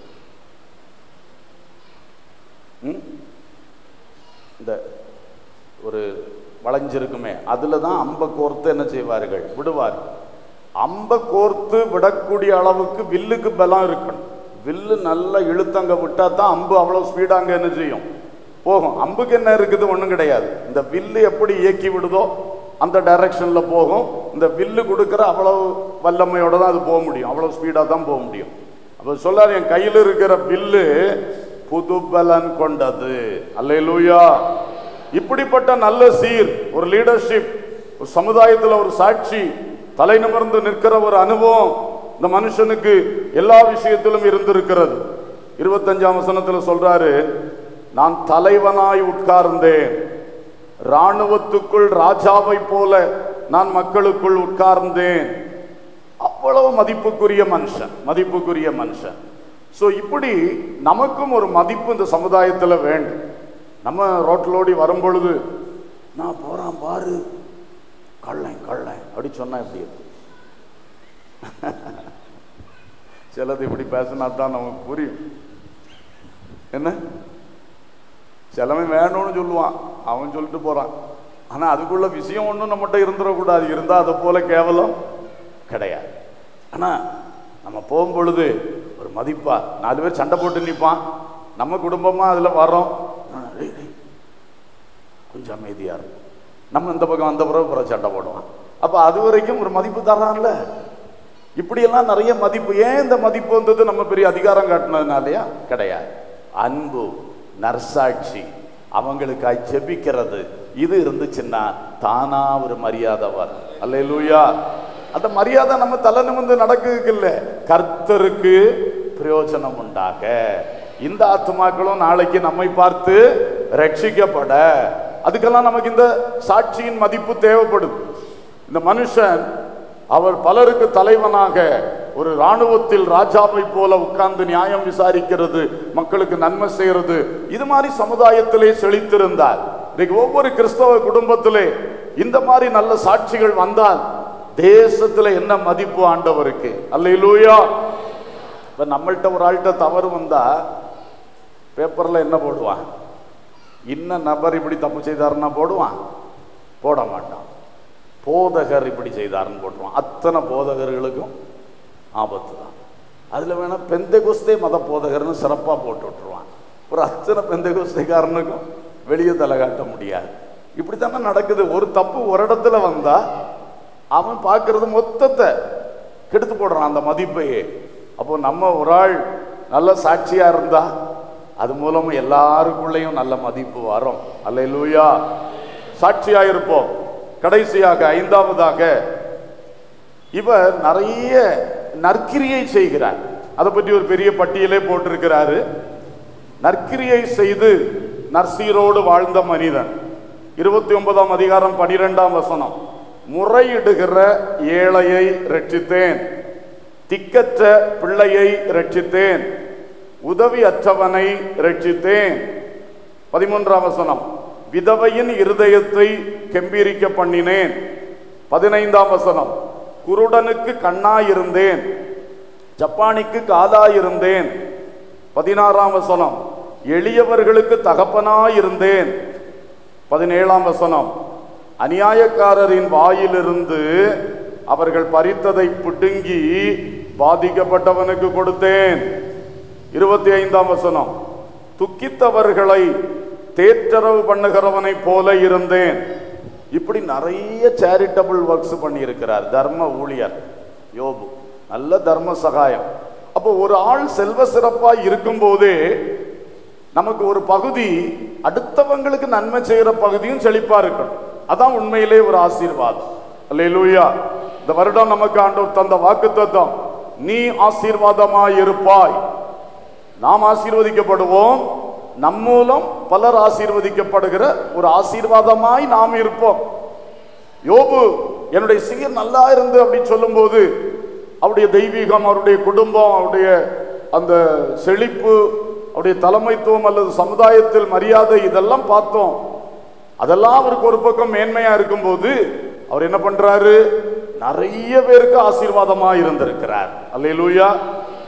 ம்? இந்த ஒரு வளைஞ்சிருக்குமே அதுல தான் அம்பை கோர்த்து என்ன செய்வார்கள் விடுவார் அம்பை கோர்த்து விடக்கூடிய அளவுக்கு வில்லுக்கு பலம் இருக்கணும் வில்லு நல்லா இழுத்தங்க விட்டா தான் அம்பு அவ்வளவு ஸ்பீடா அங்க என்ன செய்யும் போகும் அம்புக்கு என்ன இருக்குது ஒண்ணும் கிடையாது இந்த வில்லு எப்படி இயக்கி விடுதோ அந்த டைரக்ஷன்ல போகும் இந்த வில்லு கொடுக்கிற அவ்வளவு வல்லமையோட தான் அது போக முடியும் அவ்வளவு ஸ்பீடா தான் போக முடியும் அப்ப சொல்லாரு என் கையில் இருக்கிற வில்லு புது பலன் கொண்டது அல்லேலூயா இப்படிப்பட்ட நல்ல சீர் ஒரு லீடர்ஷிப் ஒரு சமுதாயத்துல ஒரு சாட்சி தலை நிமிர்ந்து நிற்கிற ஒரு அனுபவம் இந்த மனுஷனுக்கு எல்லா விஷயத்திலும் இருந்திருக்கிறது இருபத்தஞ்சாம் வசனத்துல சொல்றாரு நான் தலைவனாய் உட்கார்ந்தேன் ராணுவத்துக்குள் ராஜாவை போல நான் மக்களுக்குள் உட்கார்ந்தேன் அவ்வளவு மதிப்புக்குரிய மனுஷன் மதிப்புக்குரிய மனுஷன் ஸோ இப்படி நமக்கும் ஒரு மதிப்பு இந்த சமுதாயத்துல வேண்டும் நம்ம ரோட்டிலோடி வரும் பொழுது நான் போறான் பாரு கள்ளன் கள்ளன் அப்படி சொன்னா எப்படி இருக்கு சிலது இப்படி பேசினா தான் நமக்கு புரியும் என்ன சிலவன் வேணும்னு சொல்லுவான் அவன் சொல்லிட்டு போறான் ஆனா அதுக்குள்ள விஷயம் ஒன்றும் நம்மகிட்ட இருந்துடக்கூடாது இருந்தா அதை போல கேவலம் கிடையாது ஆனா நம்ம போகும் பொழுது ஒரு மதிப்பா நாலு பேர் சண்டை போட்டு நிற்பான் நம்ம குடும்பமா அதுல வரோம் ஆ, டேய், டேய், கொஞ்சம் அமைதியா இருக்கும் நம்ம இந்த பக்கம் அந்த பிறகு பிறகு சண்டை போடுவான் அப்ப அது வரைக்கும் ஒரு மதிப்பு தர்றான்ல இப்படியெல்லாம் நிறைய மதிப்பு ஏன் இந்த மதிப்பு வந்தது நம்ம பெரிய அதிகாரம் காட்டினதுனாலயா கிடையாது அன்பு நற்சாட்சி அவங்களுக்காய் ஜெபிக்கிறது இது இருந்துச்சுன்னா தானா ஒரு மரியாதை வரும் அல்லேலூயா அந்த மரியாதை நம்ம தலை நிமிர்ந்து நடக்குது இல்ல கர்த்தருக்கு பிரயோஜனம் உண்டாக இந்த ஆத்மாக்களும் நாளைக்கு நம்மை பார்த்து ரட்சிக்கப்பட அதுக்கெல்லாம் நமக்கு இந்த சாட்சியின் மதிப்பு தேவைப்படுது இந்த மனுஷன் அவர் பலருக்கு தலைவனாக ஒரு ராணுவத்தில் ராஜாவை போல உட்கார்ந்து நியாயம் விசாரிக்கிறது மக்களுக்கு நன்மை செய்யறது இது மாதிரி சமுதாயத்திலே செழித்திருந்தார் இன்னைக்கு ஒவ்வொரு கிறிஸ்தவ குடும்பத்திலே இந்த மாதிரி நல்ல சாட்சிகள் வந்தால் தேசத்துல என்ன மதிப்பு ஆண்டவருக்கு அல்லேலூயா இப்ப நம்மள்ட்ட ஒரு ஆள்கிட்ட தவறு வந்தா பேப்பர்ல என்ன போடுவான் இன்ன நபர் இப்படி தப்பு செய்தாருன்னா போடுவான் போட மாட்டான் போதகர் இப்படி செய்தாருன்னு போட்டுருவான் அத்தனை போதகர்களுக்கும் ஆபத்து தான் அதில் வேணா பெந்தை மத போதகர்னு சிறப்பாக போட்டு விட்டுருவான் ஒரு அத்தனை பெந்தை குஸ்தைக்காரனுக்கும் வெளியே தலை காட்ட முடியாது இப்படி தானே நடக்குது ஒரு தப்பு ஒரு இடத்துல வந்தா அவன் பார்க்கறது மொத்தத்தை கெடுத்து போடுறான் அந்த மதிப்பையே அப்போ நம்ம ஒரு ஆள் நல்ல சாட்சியா இருந்தா அது மூலம் எல்லாருக்குள்ளேயும் நல்ல மதிப்பு வரும் அல்லேலூயா சாட்சியா இருப்போம் கடைசியாக ஐந்தாவதாக இவர் நிறைய நற்கிரியை செய்கிறார் அதை பற்றி ஒரு பெரிய பட்டியலே போட்டிருக்கிறாரு நற்கிரியை செய்து நற்சீரோடு வாழ்ந்த மனிதன் இருபத்தி ஒன்பதாம் அதிகாரம் பனிரெண்டாம் வசனம் முறையிடுகிற ஏழையை ரட்சித்தேன் திக்கற்ற பிள்ளையை ரட்சித்தேன் உதவி அற்றவனை ரட்சித்தேன் பதிமூன்றாம் வசனம் விதவையின் இருதயத்தை கெம்பீரிக்க பண்ணினேன் பதினைந்தாம் வசனம் குருடனுக்கு கண்ணாயிருந்தேன் ஜப்பானிக்கு காதாயிருந்தேன் பதினாறாம் வசனம் எளியவர்களுக்கு தகப்பனாயிருந்தேன் பதினேழாம் வசனம் அநியாயக்காரரின் வாயிலிருந்து அவர்கள் பறித்ததை பிடுங்கி பாதிக்கப்பட்டவனுக்கு கொடுத்தேன் இருபத்தி ஐந்தாம் வசனம் துக்கித்தவர்களை தேற்றரவு பண்ணுகிறவனை போல இருந்தேன் இப்படி நிறைய சேரிட்டபிள் ஒர்க்ஸ் பண்ணியிருக்கிறார் தர்ம ஊழியர் யோபு நல்ல தர்ம சகாயம் அப்போ ஒரு ஆள் செல்வ சிறப்பா இருக்கும்போதே நமக்கு ஒரு பகுதி அடுத்தவங்களுக்கு நன்மை செய்யற பகுதியும் செழிப்பா இருக்கணும் அதான் உண்மையிலே ஒரு ஆசீர்வாதம் அல்லேலூயா இந்த வருடம் நமக்கு ஆண்டவர் தந்த வாக்கு நீ ஆசீர்வாதமாய் இருப்பாய் நாம் ஆசீர்வதிக்கப்படுவோம் நம் மூலம் பலர் ஆசீர்வதிக்கப்படுகிற ஒரு ஆசீர்வாதமாய் நாம் இருப்போம் யோபு என்னுடைய சீர் நல்லா இருந்து அப்படின்னு சொல்லும்போது அவருடைய தெய்வீகம் அவருடைய குடும்பம் அவருடைய அந்த செழிப்பு அவருடைய தலைமைத்துவம் அல்லது சமுதாயத்தில் மரியாதை இதெல்லாம் பார்த்தோம் அதெல்லாம் அவருக்கு ஒரு பக்கம் மேன்மையா இருக்கும்போது அவர் என்ன பண்றாரு நிறைய பேருக்கு ஆசீர்வாதமா இருந்திருக்கிறார் அல்லேலூயா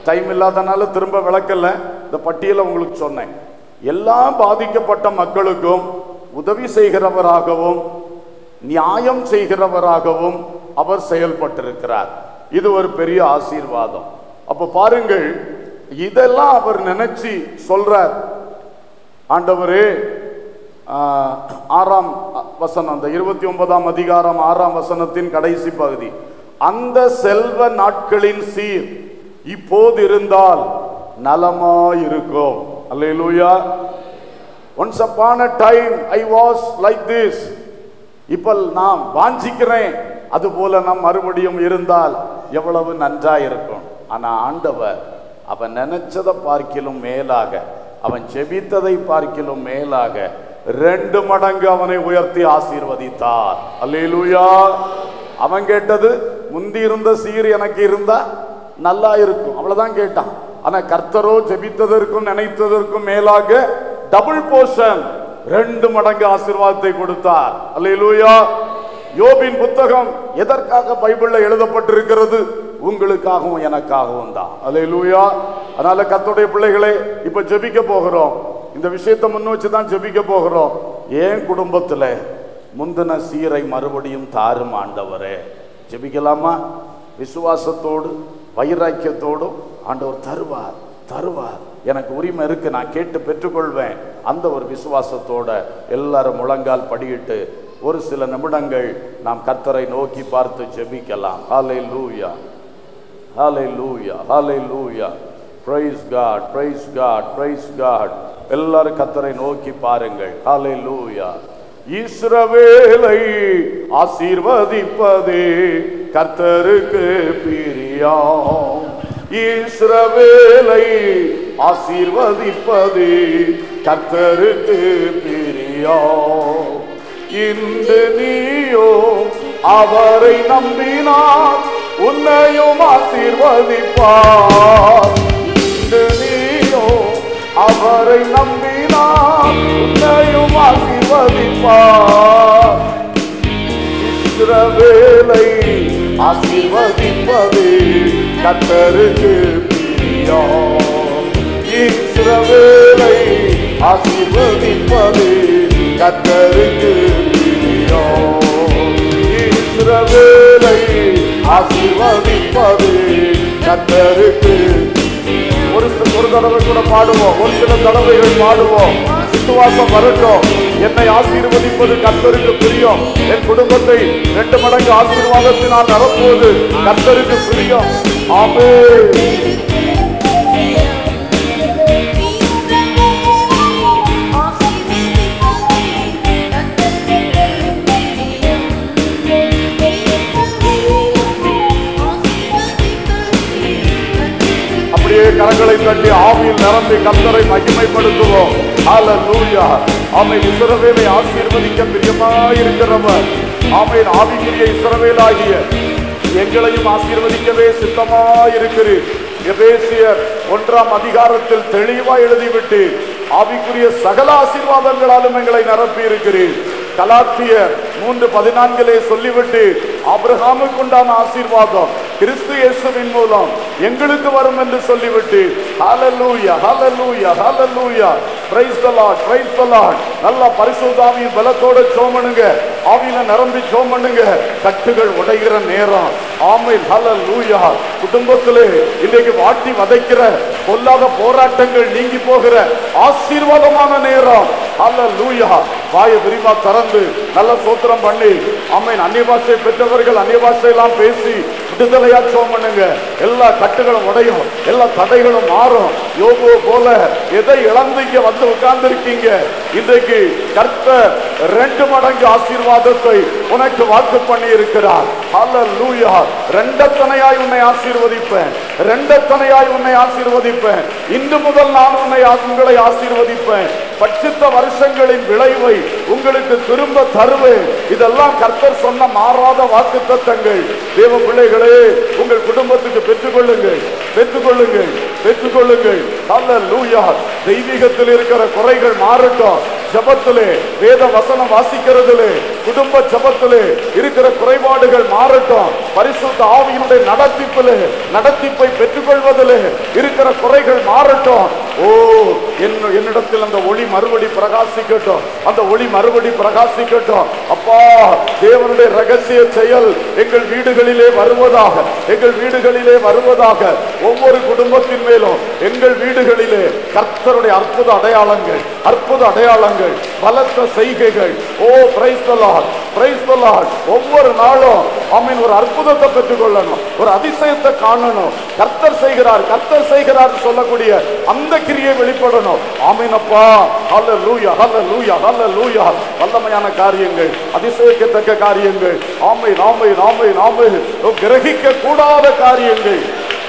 டைம் இல்லாதனால திரும்ப விளக்கல இந்த பட்டியலை உங்களுக்கு சொன்னேன் எல்லா பாதிக்கப்பட்ட மக்களுக்கும் உதவி செய்கிறவராகவும் நியாயம் செய்கிறவராகவும் அவர் செயல்பட்டிருக்கிறார் இது ஒரு பெரிய ஆசீர்வாதம் அப்ப பாருங்கள் இதெல்லாம் அவர் நினைச்சு சொல்றார் ஆண்டவரே ஆஹ், ஆறாம் வசனம் அந்த இருபத்தி ஒன்பதாம் அதிகாரம் ஆறாம் வசனத்தின் கடைசி பகுதி அந்த செல்வ நாட்களின் சீர் இப்போது இருந்தால் நலமாயிருக்கும் hallelujah once upon a time I was like this இப்ப நான் வாஞ்சிக்கிறேன் அது போல நாம் மறுபடியும் இருந்தால் எவ்வளவு நன்றா இருக்கும் ஆனா ஆண்டவர் அவன் நினைச்சதை பார்க்கிலும் மேலாக அவன் செபித்ததை பார்க்கிலும் மேலாக ரெண்டு மடங்கு அவனை உயர்த்தி ஆசீர்வதித்தார் அல்லேலூயா அவன் கேட்டது முந்தி இருந்த சீர் எனக்கு இருந்தா நல்லா இருக்கும் அவ்வளவுதான் கேட்டான் ஆனா கர்த்தரோ ஜெபித்ததற்கும் நினைத்ததற்கும் மேலாக டபுள் போர்ஷன் ரெண்டு மடங்கு ஆசீர்வாதத்தை கொடுத்தார் அல்லேலூயா யோபின் புத்தகம் எதற்காக பைபிள்ல எழுதப்பட்டிருக்கிறது உங்களுக்காகவும் எனக்காகவும் தான் அல்லேலூயா அதனால கர்த்தருடைய பிள்ளைகளே இப்ப ஜெபிக்க போகிறோம் இந்த விஷயத்தை முன் வச்சு தான் ஜெபிக்க போகிறோம் ஏன் குடும்பத்துல முந்தின சீரை மறுபடியும் தாரும் ஆண்டவரே ஜெபிக்கலாமா விசுவாசத்தோடு வைராக்கியத்தோடும் ஆண்டவர் தருவார் தருவார் எனக்கு உரிமை இருக்கு நான் கேட்டு பெற்றுக்கொள்வேன் அந்த ஒரு விசுவாசத்தோட எல்லாரும் முழங்கால் படியிட்டு ஒரு சில நிமிடங்கள் நாம் கர்த்தரை நோக்கி பார்த்து ஜெபிக்கலாம் ஹalleluya ஹalleluya ஹalleluya praise god praise god praise god எல்லாரும் கர்த்தரை நோக்கி பாருங்கள் ஹalleluya இஸ்ரவேலை ஆசீர்வதிப்பதே கர்த்தருக்கு பிரியம் இஸ்ரவேலை ஆசீர்வதிப்பதே கர்த்தருக்கு பிரியம் இன்று நீயோ அவரை நம்பினார் உன்னையும் ஆசீர்வதிப்பார் இன்று நீயோ அவரை நம்பினார் உன்னையும் ஆசீர்வதிப்பார் இஸ்ரவேலை ஆசீர்வதிப்பது கத்தருக்கு பிரியம் இஸ்ரவேலை ஆசீர்வதிப்பது கத்தருக்கு பிரியம் இஸ்ரவேலை ஆசீர்வதிப்பது கத்தருக்கு ஒரு சி- ஒரு தடவை கூட பாடுவோம் ஒரு சில தடவைகள் பாடுவோம் விசுவாசம் வரட்டும் என்னை ஆசீர்வதிப்பது கர்த்தருக்கு பிரியம் என் குடும்பத்தை ரெண்டு மடங்கு ஆசீர்வாதத்தினால் நிரப்புவது கர்த்தருக்கு பிரியம் ஆமே அப்படியே கரங்களை தட்டி ஆவியில் நிரம்பி கர்த்தரை மகிமைப்படுத்துவோம் ஹalleluya ஆமை இஸ்ரவேலை ஆசீர்வதிக்க பிரியமாயிருக்கிறவர் ஆமையின் ஆவிக்குரிய இஸ்ரவேலாகிய எங்களையும் ஆசீர்வதிக்கவே சித்தமாயிருக்கிறீர் எபேசியர் ஒன்றாம் அதிகாரத்தில் தெளிவா எழுதிவிட்டு ஆவிக்குரிய சகல ஆசீர்வாதங்களாலும் எங்களை நிரப்பி இருக்கிறீர் கலாத்தியர் மூன்று பதினான்கிலே சொல்லிவிட்டு ஆபிரகாமுக்கு உண்டான ஆசீர்வாதம் கிறிஸ்து இயேசுவின் மூலம் எங்களுக்கு வரும் என்று சொல்லிவிட்டு ஹalleluya ஹalleluya ஹalleluya praise the lord praise the lord நல்ல பரிசுத்தாவியின் பலத்தோட ஜெபம் ஆவியில நிரம்பி ஜெபம் பண்ணுங்க கட்டுகள் உடைகிற நேரம் ஆமென் ஹalleluya குடும்பத்திலே இன்னைக்கு வாட்டி வதைக்கிற பொல்லாத போராட்டங்கள் நீங்கி போகிற ஆசீர்வாதமான நேரம் ஹalleluya வாயை விரிவா திறந்து நல்ல சோத்திரம் பண்ணி ஆமென் அந்நிய பாஷை பெற்றவர்கள் அந்நிய பாஷையெல்லாம் பேசி விடுதலையா ஜெபம் பண்ணுங்க எல்லா கட்டுகளும் உடையும் எல்லா தடைகளும் மாறும் யோபு போல எதை இழந்து இங்க வந்து உட்கார்ந்து இருக்கீங்க இன்றைக்கு கர்த்தர் ரெண்டு மடங்கு ஆசீர்வாதத்தை உனக்கு வாக்கு பண்ணி இருக்கிறார் ஹalleluya ரெண்டத்தனையாய் உன்னை ஆசீர்வதிப்பேன் ரெண்டத்தனையாய் உன்னை ஆசீர்வதிப்பேன் இன்று முதல் நான் உன்னை ஆ- உங்களை ஆசீர்வதிப்பேன் பட்சித்த வருஷங்களின் விளைவை உங்களுக்கு திரும்ப தருவேன் இதெல்லாம் கர்த்தர் சொன்ன மாறாத வாக்கு தத்தங்கள் தேவ பிள்ளைகளே உங்கள் குடும்பத்துக்கு பெற்றுக்கொள்ளுங்கள் பெற்றுக்கொள்ளுங்கள் பெற்றுக்கொள்ளுங்கள் ஹalleluya தெய்வீகத்தில் இருக்கிற குறைகள் மாறட்டும் ஜெபத்திலே வேத வசனம் வாசிக்கிறதிலே குடும்ப ஜபத்திலே இருக்கிற குறைபாடுகள் மாறட்டும் பரிசுத்த ஆவியினுடைய நடத்திப்பிலே நடத்திப்பை பெற்றுக்கொள்வதிலே இருக்கிற குறைகள் மாறட்டும் ஓ என்ன என்னிடத்தில் அந்த ஒளி மறுபடி பிரகாசிக்கட்டும் அந்த ஒளி மறுபடி பிரகாசிக்கட்டும் அப்பா தேவனுடைய ரகசிய செயல் எங்கள் வீடுகளிலே வருவதாக எங்கள் வீடுகளிலே வருவதாக ஒவ்வொரு குடும்பத்தின் மேலும் எங்கள் வீடுகளிலே கர்த்தருடைய அற்புத அடையாளங்கள் அற்புத அடையாளங்கள் பலத்த செய்கைகள் ஓ பிரைஸ் பிரைஸ் ஒவ்வொரு நாளும் ஆமீன் ஒரு அற்புதத்தை பெற்றுக்கொள்ளணும் ஒரு அதிசயத்தை காணணும் கர்த்தர் செய்கிறார் கர்த்தர் செய்கிறார் சொல்லக்கூடிய அந்த கிரியை வெளிப்படணும் ஆமீன் அப்பா ஹல்ல லூயா ஹல்ல லூயா ஹல்ல லூயா வல்லமையான காரியங்கள் அதிசயிக்கத்தக்க காரியங்கள் ஆமை நாமை நாமை நாமை கிரகிக்க கூடாத காரியங்கள்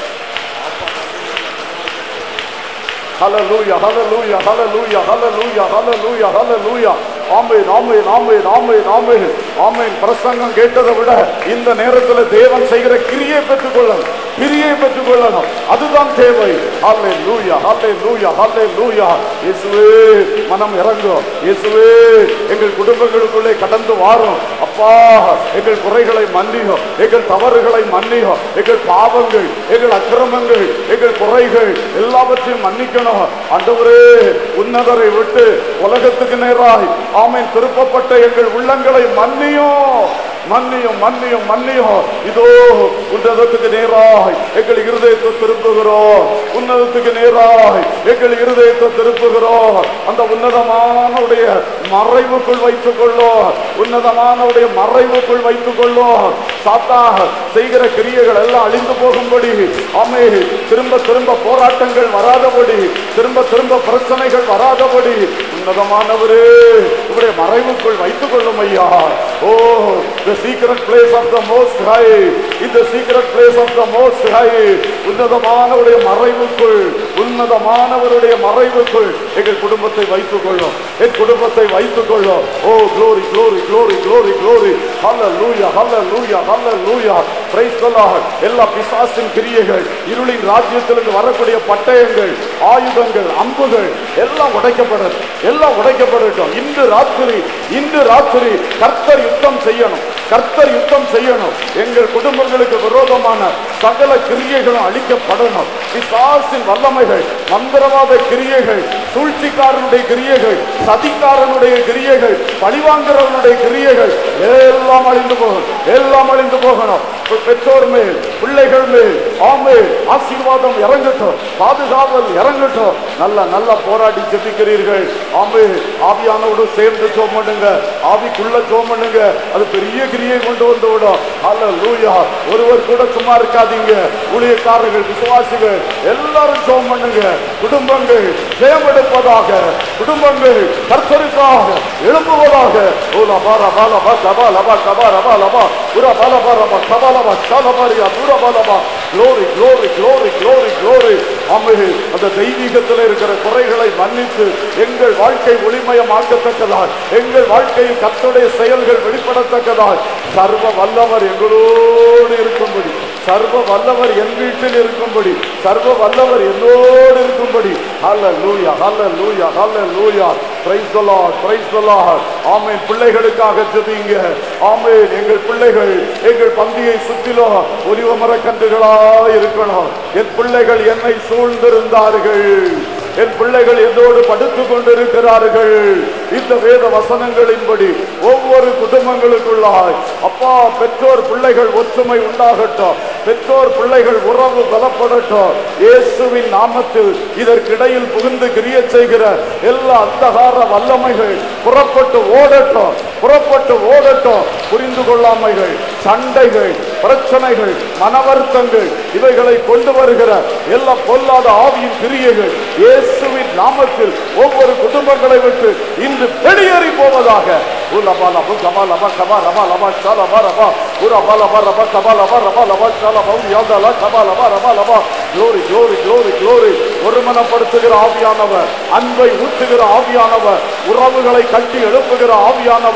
Hallelujah, hallelujah, hallelujah, hallelujah, hallelujah, hallelujah. ஆமென் ஆமென் ஆமென் ஆமென் ஆமென் ஆமென் பிரசங்கம் கேட்டதை விட இந்த நேரத்தில் தேவன் செய்கிற கிரியை பெற்றுக்கொள்ளணும் கிரியை பெற்றுக்கொள்ளணும் அதுதான் தேவை ஹல்லே லூயா ஹல்லே லூயா ஹல்லே லூயா இயேசுவே மனம் இறங்கும் இயேசுவே எங்கள் குடும்பங்களுக்குள்ளே கடந்து வாரும் அப்பா எங்கள் குறைகளை மன்னியும் எங்கள் தவறுகளை மன்னியும் எங்கள் பாவங்கள் எங்கள் அக்கிரமங்கள் எங்கள் குறைகள் எல்லாவற்றையும் மன்னிக்கணும் ஆண்டவரே உன்னதரை விட்டு உலகத்துக்கு நேராய் ஆமென் திருப்பப்பட்ட எங்கள் உள்ளங்களை மன்னியும் மன்னியும் மன்னியும் மன்னியும் இதோ உன்னதத்துக்கு நேராய் எங்கள் இருதயத்தை திருப்புகிறோம் உன்னதத்துக்கு நேராய் எங்கள் இருதயத்தை திருப்புகிறோம் அந்த உன்னதமானவுடைய மறைவுக்குள் வைத்துக் கொள்ளும் உன்னதமானவுடைய மறைவுக்குள் வைத்துக் கொள்ளும் சாத்தா செய்கிற கிரியைகள் எல்லாம் அழிந்து போகும்படி ஆமே திரும்ப திரும்ப போராட்டங்கள் வராதபடி திரும்ப திரும்ப பிரச்சனைகள் வராதபடி உன்னதமானவரே உடைய மறைவுக்குள் வைத்துக் கொள்ளும் ஐயா ஓ the secret place of the most high in the secret place of the most high உன்னதமானவருடைய மறைவுக்குள் உன்னதமானவருடைய மறைவுக்குள் எங்கள் குடும்பத்தை வைத்துக் கொள்ளும் என் குடும்பத்தை வைத்துக் கொள்ளும் ஓ glory glory glory glory glory hallelujah hallelujah hallelujah praise the lord எல்லா பிசாசின் கிரியைகள் இருளின் ராஜ்யத்திலிருந்து வரக்கூடிய பட்டயங்கள் ஆயுதங்கள் அம்புகள் எல்லாம் உடைக்கப்படும் எல்லாம் உடைக்கப்படட்டும் இன்று ராத்திரி இன்று ராத்திரி கர்த்தர் யுத்தம் செய்யணும் கர்த்தர் யுத்தம் செய்யணும் எங்கள் குடும்பங்களுக்கு விரோதமான சகல கிரியைகளும் அழிக்கப்படணும் பிசாசின் வல்லமைகள் மந்திரவாத கிரியைகள் சூழ்ச்சிக்காரனுடைய கிரியைகள் சதிக்காரனுடைய கிரியைகள் பழிவாங்குறவனுடைய கிரியைகள் எல்லாம் அழிந்து போகணும் எல்லாம் அழிந்து போகணும் பெற்றோர் மேல் பிள்ளைகள் மேல் ஆமே ஆசீர்வாதம் இறங்கட்டும் பாதுகாவல் இறங்கட்டும் நல்ல நல்ல போராடி ஜெபிக்கிறீர்கள் ஆமே ஆவியானோடு சேர்ந்து ஜோம் பண்ணுங்க ஆவிக்குள்ள ஜோம் பண்ணுங்க அது பெரிய கிரியை கொண்டு வந்து விடும் அல்ல லூயா ஒருவர் கூட சும்மா இருக்காதீங்க ஊழியக்காரர்கள் விசுவாசிகள் எல்லாரும் ஜோம் பண்ணுங்க குடும்பங்கள் ஜெயமெடுப்பதாக குடும்பங்கள் கர்த்தருக்காக எழும்புவதாக ஓ லபா ரபா லபா கபா லபா கபா ரபா லபா உரா பலபா ரபா கபா லபா ஷலபரியா தூர பலபா glory glory glory glory glory ஆமே அந்த தெய்வீகத்தில் இருக்கிற குறைகளை மன்னித்து எங்கள் வாழ்க்கை ஒளிமயமாக்கத்தக்கதால் எங்கள் வாழ்க்கையில் கர்த்தருடைய செயல்கள் வெளிப்படத்தக்கதால் சர்வ வல்லவர் எங்களோடு இருக்கும்படி சர்வ வல்லவர் என் வீட்டில் இருக்கும்படி சர்வ வல்லவர் என்னோடு இருக்கும்படி ஹல்ல hallelujah hallelujah hallelujah praise the Lord praise the Lord amen பிள்ளைகளுக்காக ஜெபிங்க ஆமென் எங்கள் பிள்ளைகள் எங்கள் பந்தியை சுற்றிலும் ஒலிவ மரக்கன்றுகளா இருக்கணும் என் பிள்ளைகள் என்னை சூழ்ந்திருந்தார்கள் என் பிள்ளைகள் என்னோடு படுத்துக் கொண்டிருக்கிறார்கள் இந்த வேத வசனங்களின்படி ஒவ்வொரு குடும்பங்களுக்குள்ளாய் அப்பா பெற்றோர் பிள்ளைகள் ஒற்றுமை உண்டாகட்டும் பெற்றோர் பிள்ளைகள் உறவு பலப்படட்டும் இயேசுவின் நாமத்தில் இதற்கிடையில் புகுந்து கிரிய செய்கிற எல்லா அந்தகார வல்லமைகள் புறப்பட்டு ஓடட்டும் புறப்பட்டு ஓடட்டும் புரிந்து கொள்ளாமைகள் சண்டைகள் பிரச்சனைகள் மனவருத்தங்கள் இவைகளை கொண்டு வருகிற எல்லா பொல்லாத ஆவியின் கிரியைகள் இயேசுவின் நாமத்தில் ஒவ்வொரு குடும்பங்களை விட்டு இன்று வெளியேறி போவதாக உலபா லபு கபா லபா கபா ரபா லபா ஷா லபா ரபா உரபா லபா ரபா கபா லபா ரபா லபா ஷா லபா யாதலா கபா லபா ரபா லபா glory glory glory glory ஒருமனப்படுத்துகிற ஆவியானவர் அன்பை ஊற்றுகிற ஆவியானவர் உறவுகளை கட்டி எழுப்புகிற ஆவியானவர்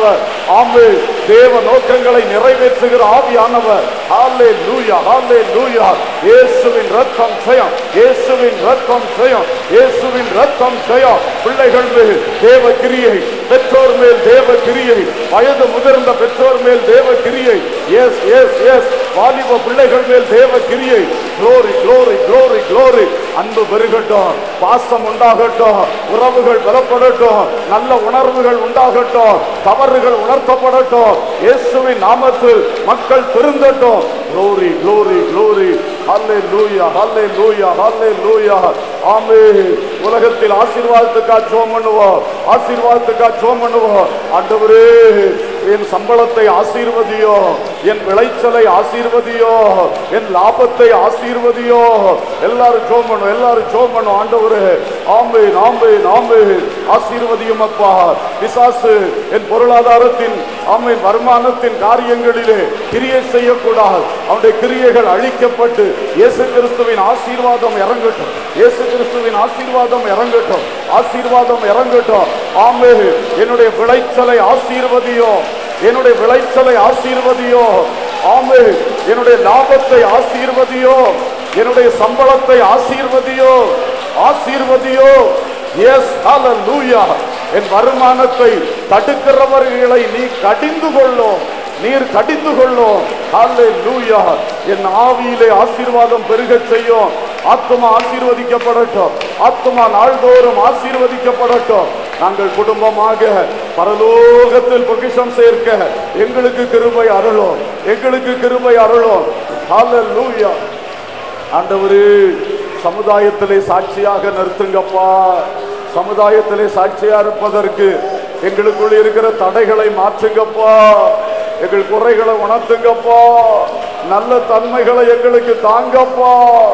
ஆமே தேவ நோக்கங்களை நிறைவேற்றுகிற ஆவியானவர் ஹாலே லூயா ஹாலே லூயா இயேசுவின் ரத்தம் ஜெயம் இயேசுவின் ரத்தம் ஜெயம் இயேசுவின் ரத்தம் ஜெயம் பிள்ளைகள் மேல் தேவ கிரியை பெற்றோர் மேல் தேவ கிரியை வயது முதிர்ந்த பெற்றோர் மேல் தேவ கிரியை எஸ் எஸ் எஸ் வாலிப பிள்ளைகள் மேல் தேவ கிரியை glory glory glory glory அன்பு பெருகட்டும் பாசம் உண்டாகட்டும் உறவுகள் பலப்படட்டும் நல்ல உணர்வுகள் உண்டாகட்டும் தவறுகள் உணர்த்தப்படட்டும் இயேசுவின் நாமத்தில் மக்கள் திருந்தட்டும் glory glory glory hallelujah hallelujah hallelujah ஆமென் உலகத்தில் ஆசீர்வாதத்துக்காக ஜெபம் பண்ணுவோம் ஆசீர்வாதத்துக்காக ஜெபம் பண்ணுவோம் ஆண்டவரே என் சம்பளத்தை ஆசீர்வதியோ என் விளைச்சலை ஆசீர்வதியோ என் லாபத்தை ஆசீர்வதியோ எல்லாரும் ஜோம் பண்ணும் எல்லாரும் ஜோம் பண்ணும் ஆண்டவரே ஆம்பே நாம்பே நாம்பே ஆசீர்வதியும் அப்பா பிசாசு என் பொருளாதாரத்தின் ஆமை வருமானத்தின் காரியங்களிலே கிரியை செய்யக்கூடாது அவனுடைய கிரியைகள் அழிக்கப்பட்டு இயேசு கிறிஸ்துவின் ஆசீர்வாதம் இறங்கட்டும் இயேசு கிறிஸ்துவின் ஆசீர்வாதம் இறங்கட்டும் ஆசீர்வாதம் இறங்கட்டும் ஆமே என்னுடைய விளைச்சலை ஆசீர்வதியோ என்னுடைய விளைச்சலை ஆசீர்வதியோ ஆமே என்னுடைய லாபத்தை ஆசீர்வதியோ என்னுடைய சம்பளத்தை ஆசீர்வதியோ ஆசீர்வதியோ எஸ் ஹalleluya என் வருமானத்தை தடுக்கிறவர்களை நீ கடிந்து கொள்ளும் நீர் கடிந்து கொள்ளும் ஹalleluya என் ஆவியிலே ஆசீர்வாதம் பெருகச் செய்யும் ஆத்மா ஆசீர்வதிக்கப்படட்டும் ஆத்மா நாள்தோறும் ஆசீர்வதிக்கப்படட்டும் நாங்கள் குடும்பமாக பரலோகத்தில் பொக்கிஷம் சேர்க்க எங்களுக்கு கிருபை அருளும் எங்களுக்கு கிருபை அருளும் ஹalleluya ஆண்டவரே சமுதாயத்திலே சாட்சியாக நிறுத்துங்கப்பா சமுதாயத்திலே சாட்சியா இருப்பதற்கு எங்களுக்குள் இருக்கிற தடைகளை மாற்றுங்கப்பா எங்கள் குறைகளை உணர்த்துங்கப்பா நல்ல தன்மைகளை எங்களுக்கு தாங்கப்பா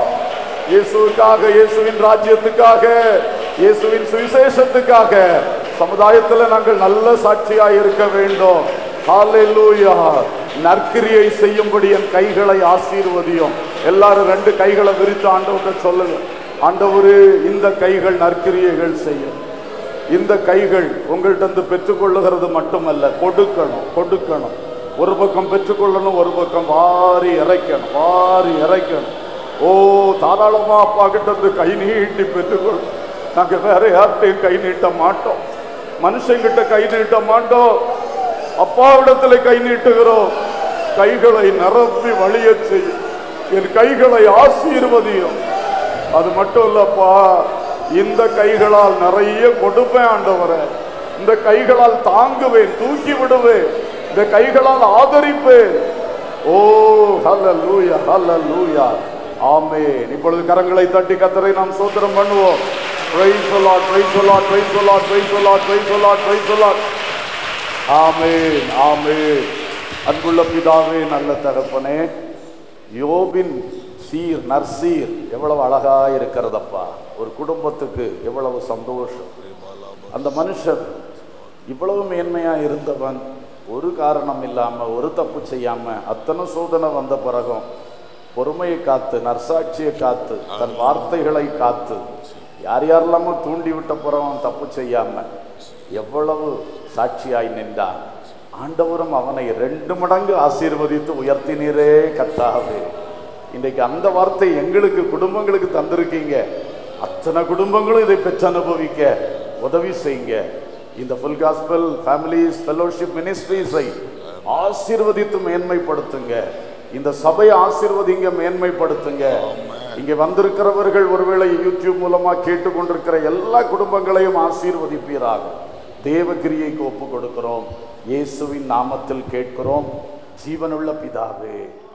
இயேசுவுக்காக இயேசுவின் ராஜ்யத்துக்காக இயேசுவின் சுவிசேஷத்துக்காக சமுதாயத்தில் நாங்கள் நல்ல சாட்சியாய் இருக்க வேண்டும் ஹalleluya நற்கிரியை செய்யும்படி என் கைகளை ஆசீர்வதியும் எல்லாரும் ரெண்டு கைகளை விரித்து ஆண்டவர்கிட்ட சொல்லுங்க ஆண்டவரே இந்த கைகள் நற்கிரியைகள் செய்யும் இந்த கைகள் உங்கள்ட்ட இருந்து பெற்றுக்கொள்ளுகிறது மட்டுமல்ல கொடுக்கணும் கொடுக்கணும் ஒரு பக்கம் பெற்றுக்கொள்ளணும் ஒரு பக்கம் வாரி இறைக்கணும் வாரி இறைக்கணும் ஓ தாராளமா அப்பா கிட்ட இருந்து கை நீட்டி பெற்றுக்கொள் நாங்க வேற யார்கிட்டையும் கை நீட்ட மாட்டோம் மனுஷங்கிட்ட கை நீட்ட மாட்டோம் அப்பாவிடத்துல கை நீட்டுகிறோம் கைகளை நிரப்பி வழியச் செய்யும் என் கைகளை ஆசீர்வதியும் அது மட்டும் இல்லப்பா இந்த கைகளால் நிறைய கொடுப்பேன் ஆண்டவரே இந்த கைகளால் தாங்குவேன் தூக்கி விடுவேன் இந்த கைகளால் ஆதரிப்பேன் ஓ ஹல்லேலூயா ஹல்லேலூயா ஆமென் இப்பொழுது கரங்களை தட்டி கத்தரை நாம் சோத்திரம் பண்ணுவோம் praise the Lord praise the Lord praise the Lord praise the Lord praise the Lord praise the Lord amen amen அன்புள்ள பிதாவே நல்ல தகப்பனே யோபின் சீர் நர்சீர் எவ்வளவு அழகா இருக்கிறதப்பா ஒரு குடும்பத்துக்கு எவ்வளவு சந்தோஷம் அந்த மனுஷன் இவ்வளவு மேன்மையா இருந்தவன் ஒரு காரணம் இல்லாம ஒரு தப்பு செய்யாம அத்தனை சோதனை வந்த பிறகும் பொறுமையை காத்து நர்சாட்சியை காத்து தன் வார்த்தைகளை காத்து யார் யாரெல்லாமோ தூண்டி விட்ட பிறகும் தப்பு செய்யாம எவ்வளவு சாட்சியாய் நின்றான் ஆண்டவரும் அவனை ரெண்டு மடங்கு ஆசீர்வதித்து உயர்த்தினீரே கத்தாவே இன்றைக்கு அந்த வார்த்தை எங்களுக்கு குடும்பங்களுக்கு தந்திருக்கீங்க அத்தனை குடும்பங்களும் இதை பெற்று அனுபவிக்க உதவி செய்யுங்க இந்த ஃபுல் காஸ்பல் ஃபேமிலிஸ் ஃபெலோஷிப் மினிஸ்ட்ரீஸை ஆசீர்வதித்து மேன்மைப்படுத்துங்க இந்த சபையை ஆசீர்வதிங்க மேன்மைப்படுத்துங்க இங்க வந்திருக்கிறவர்கள் ஒருவேளை யூடியூப் மூலமா கேட்டுக்கொண்டிருக்கிற எல்லா குடும்பங்களையும் ஆசீர்வதிப்பீராக தேவ கிரியைக்கு ஒப்பு கொடுக்கிறோம் இயேசுவின் நாமத்தில் கேட்கிறோம் ஜீவனுள்ள பிதாவே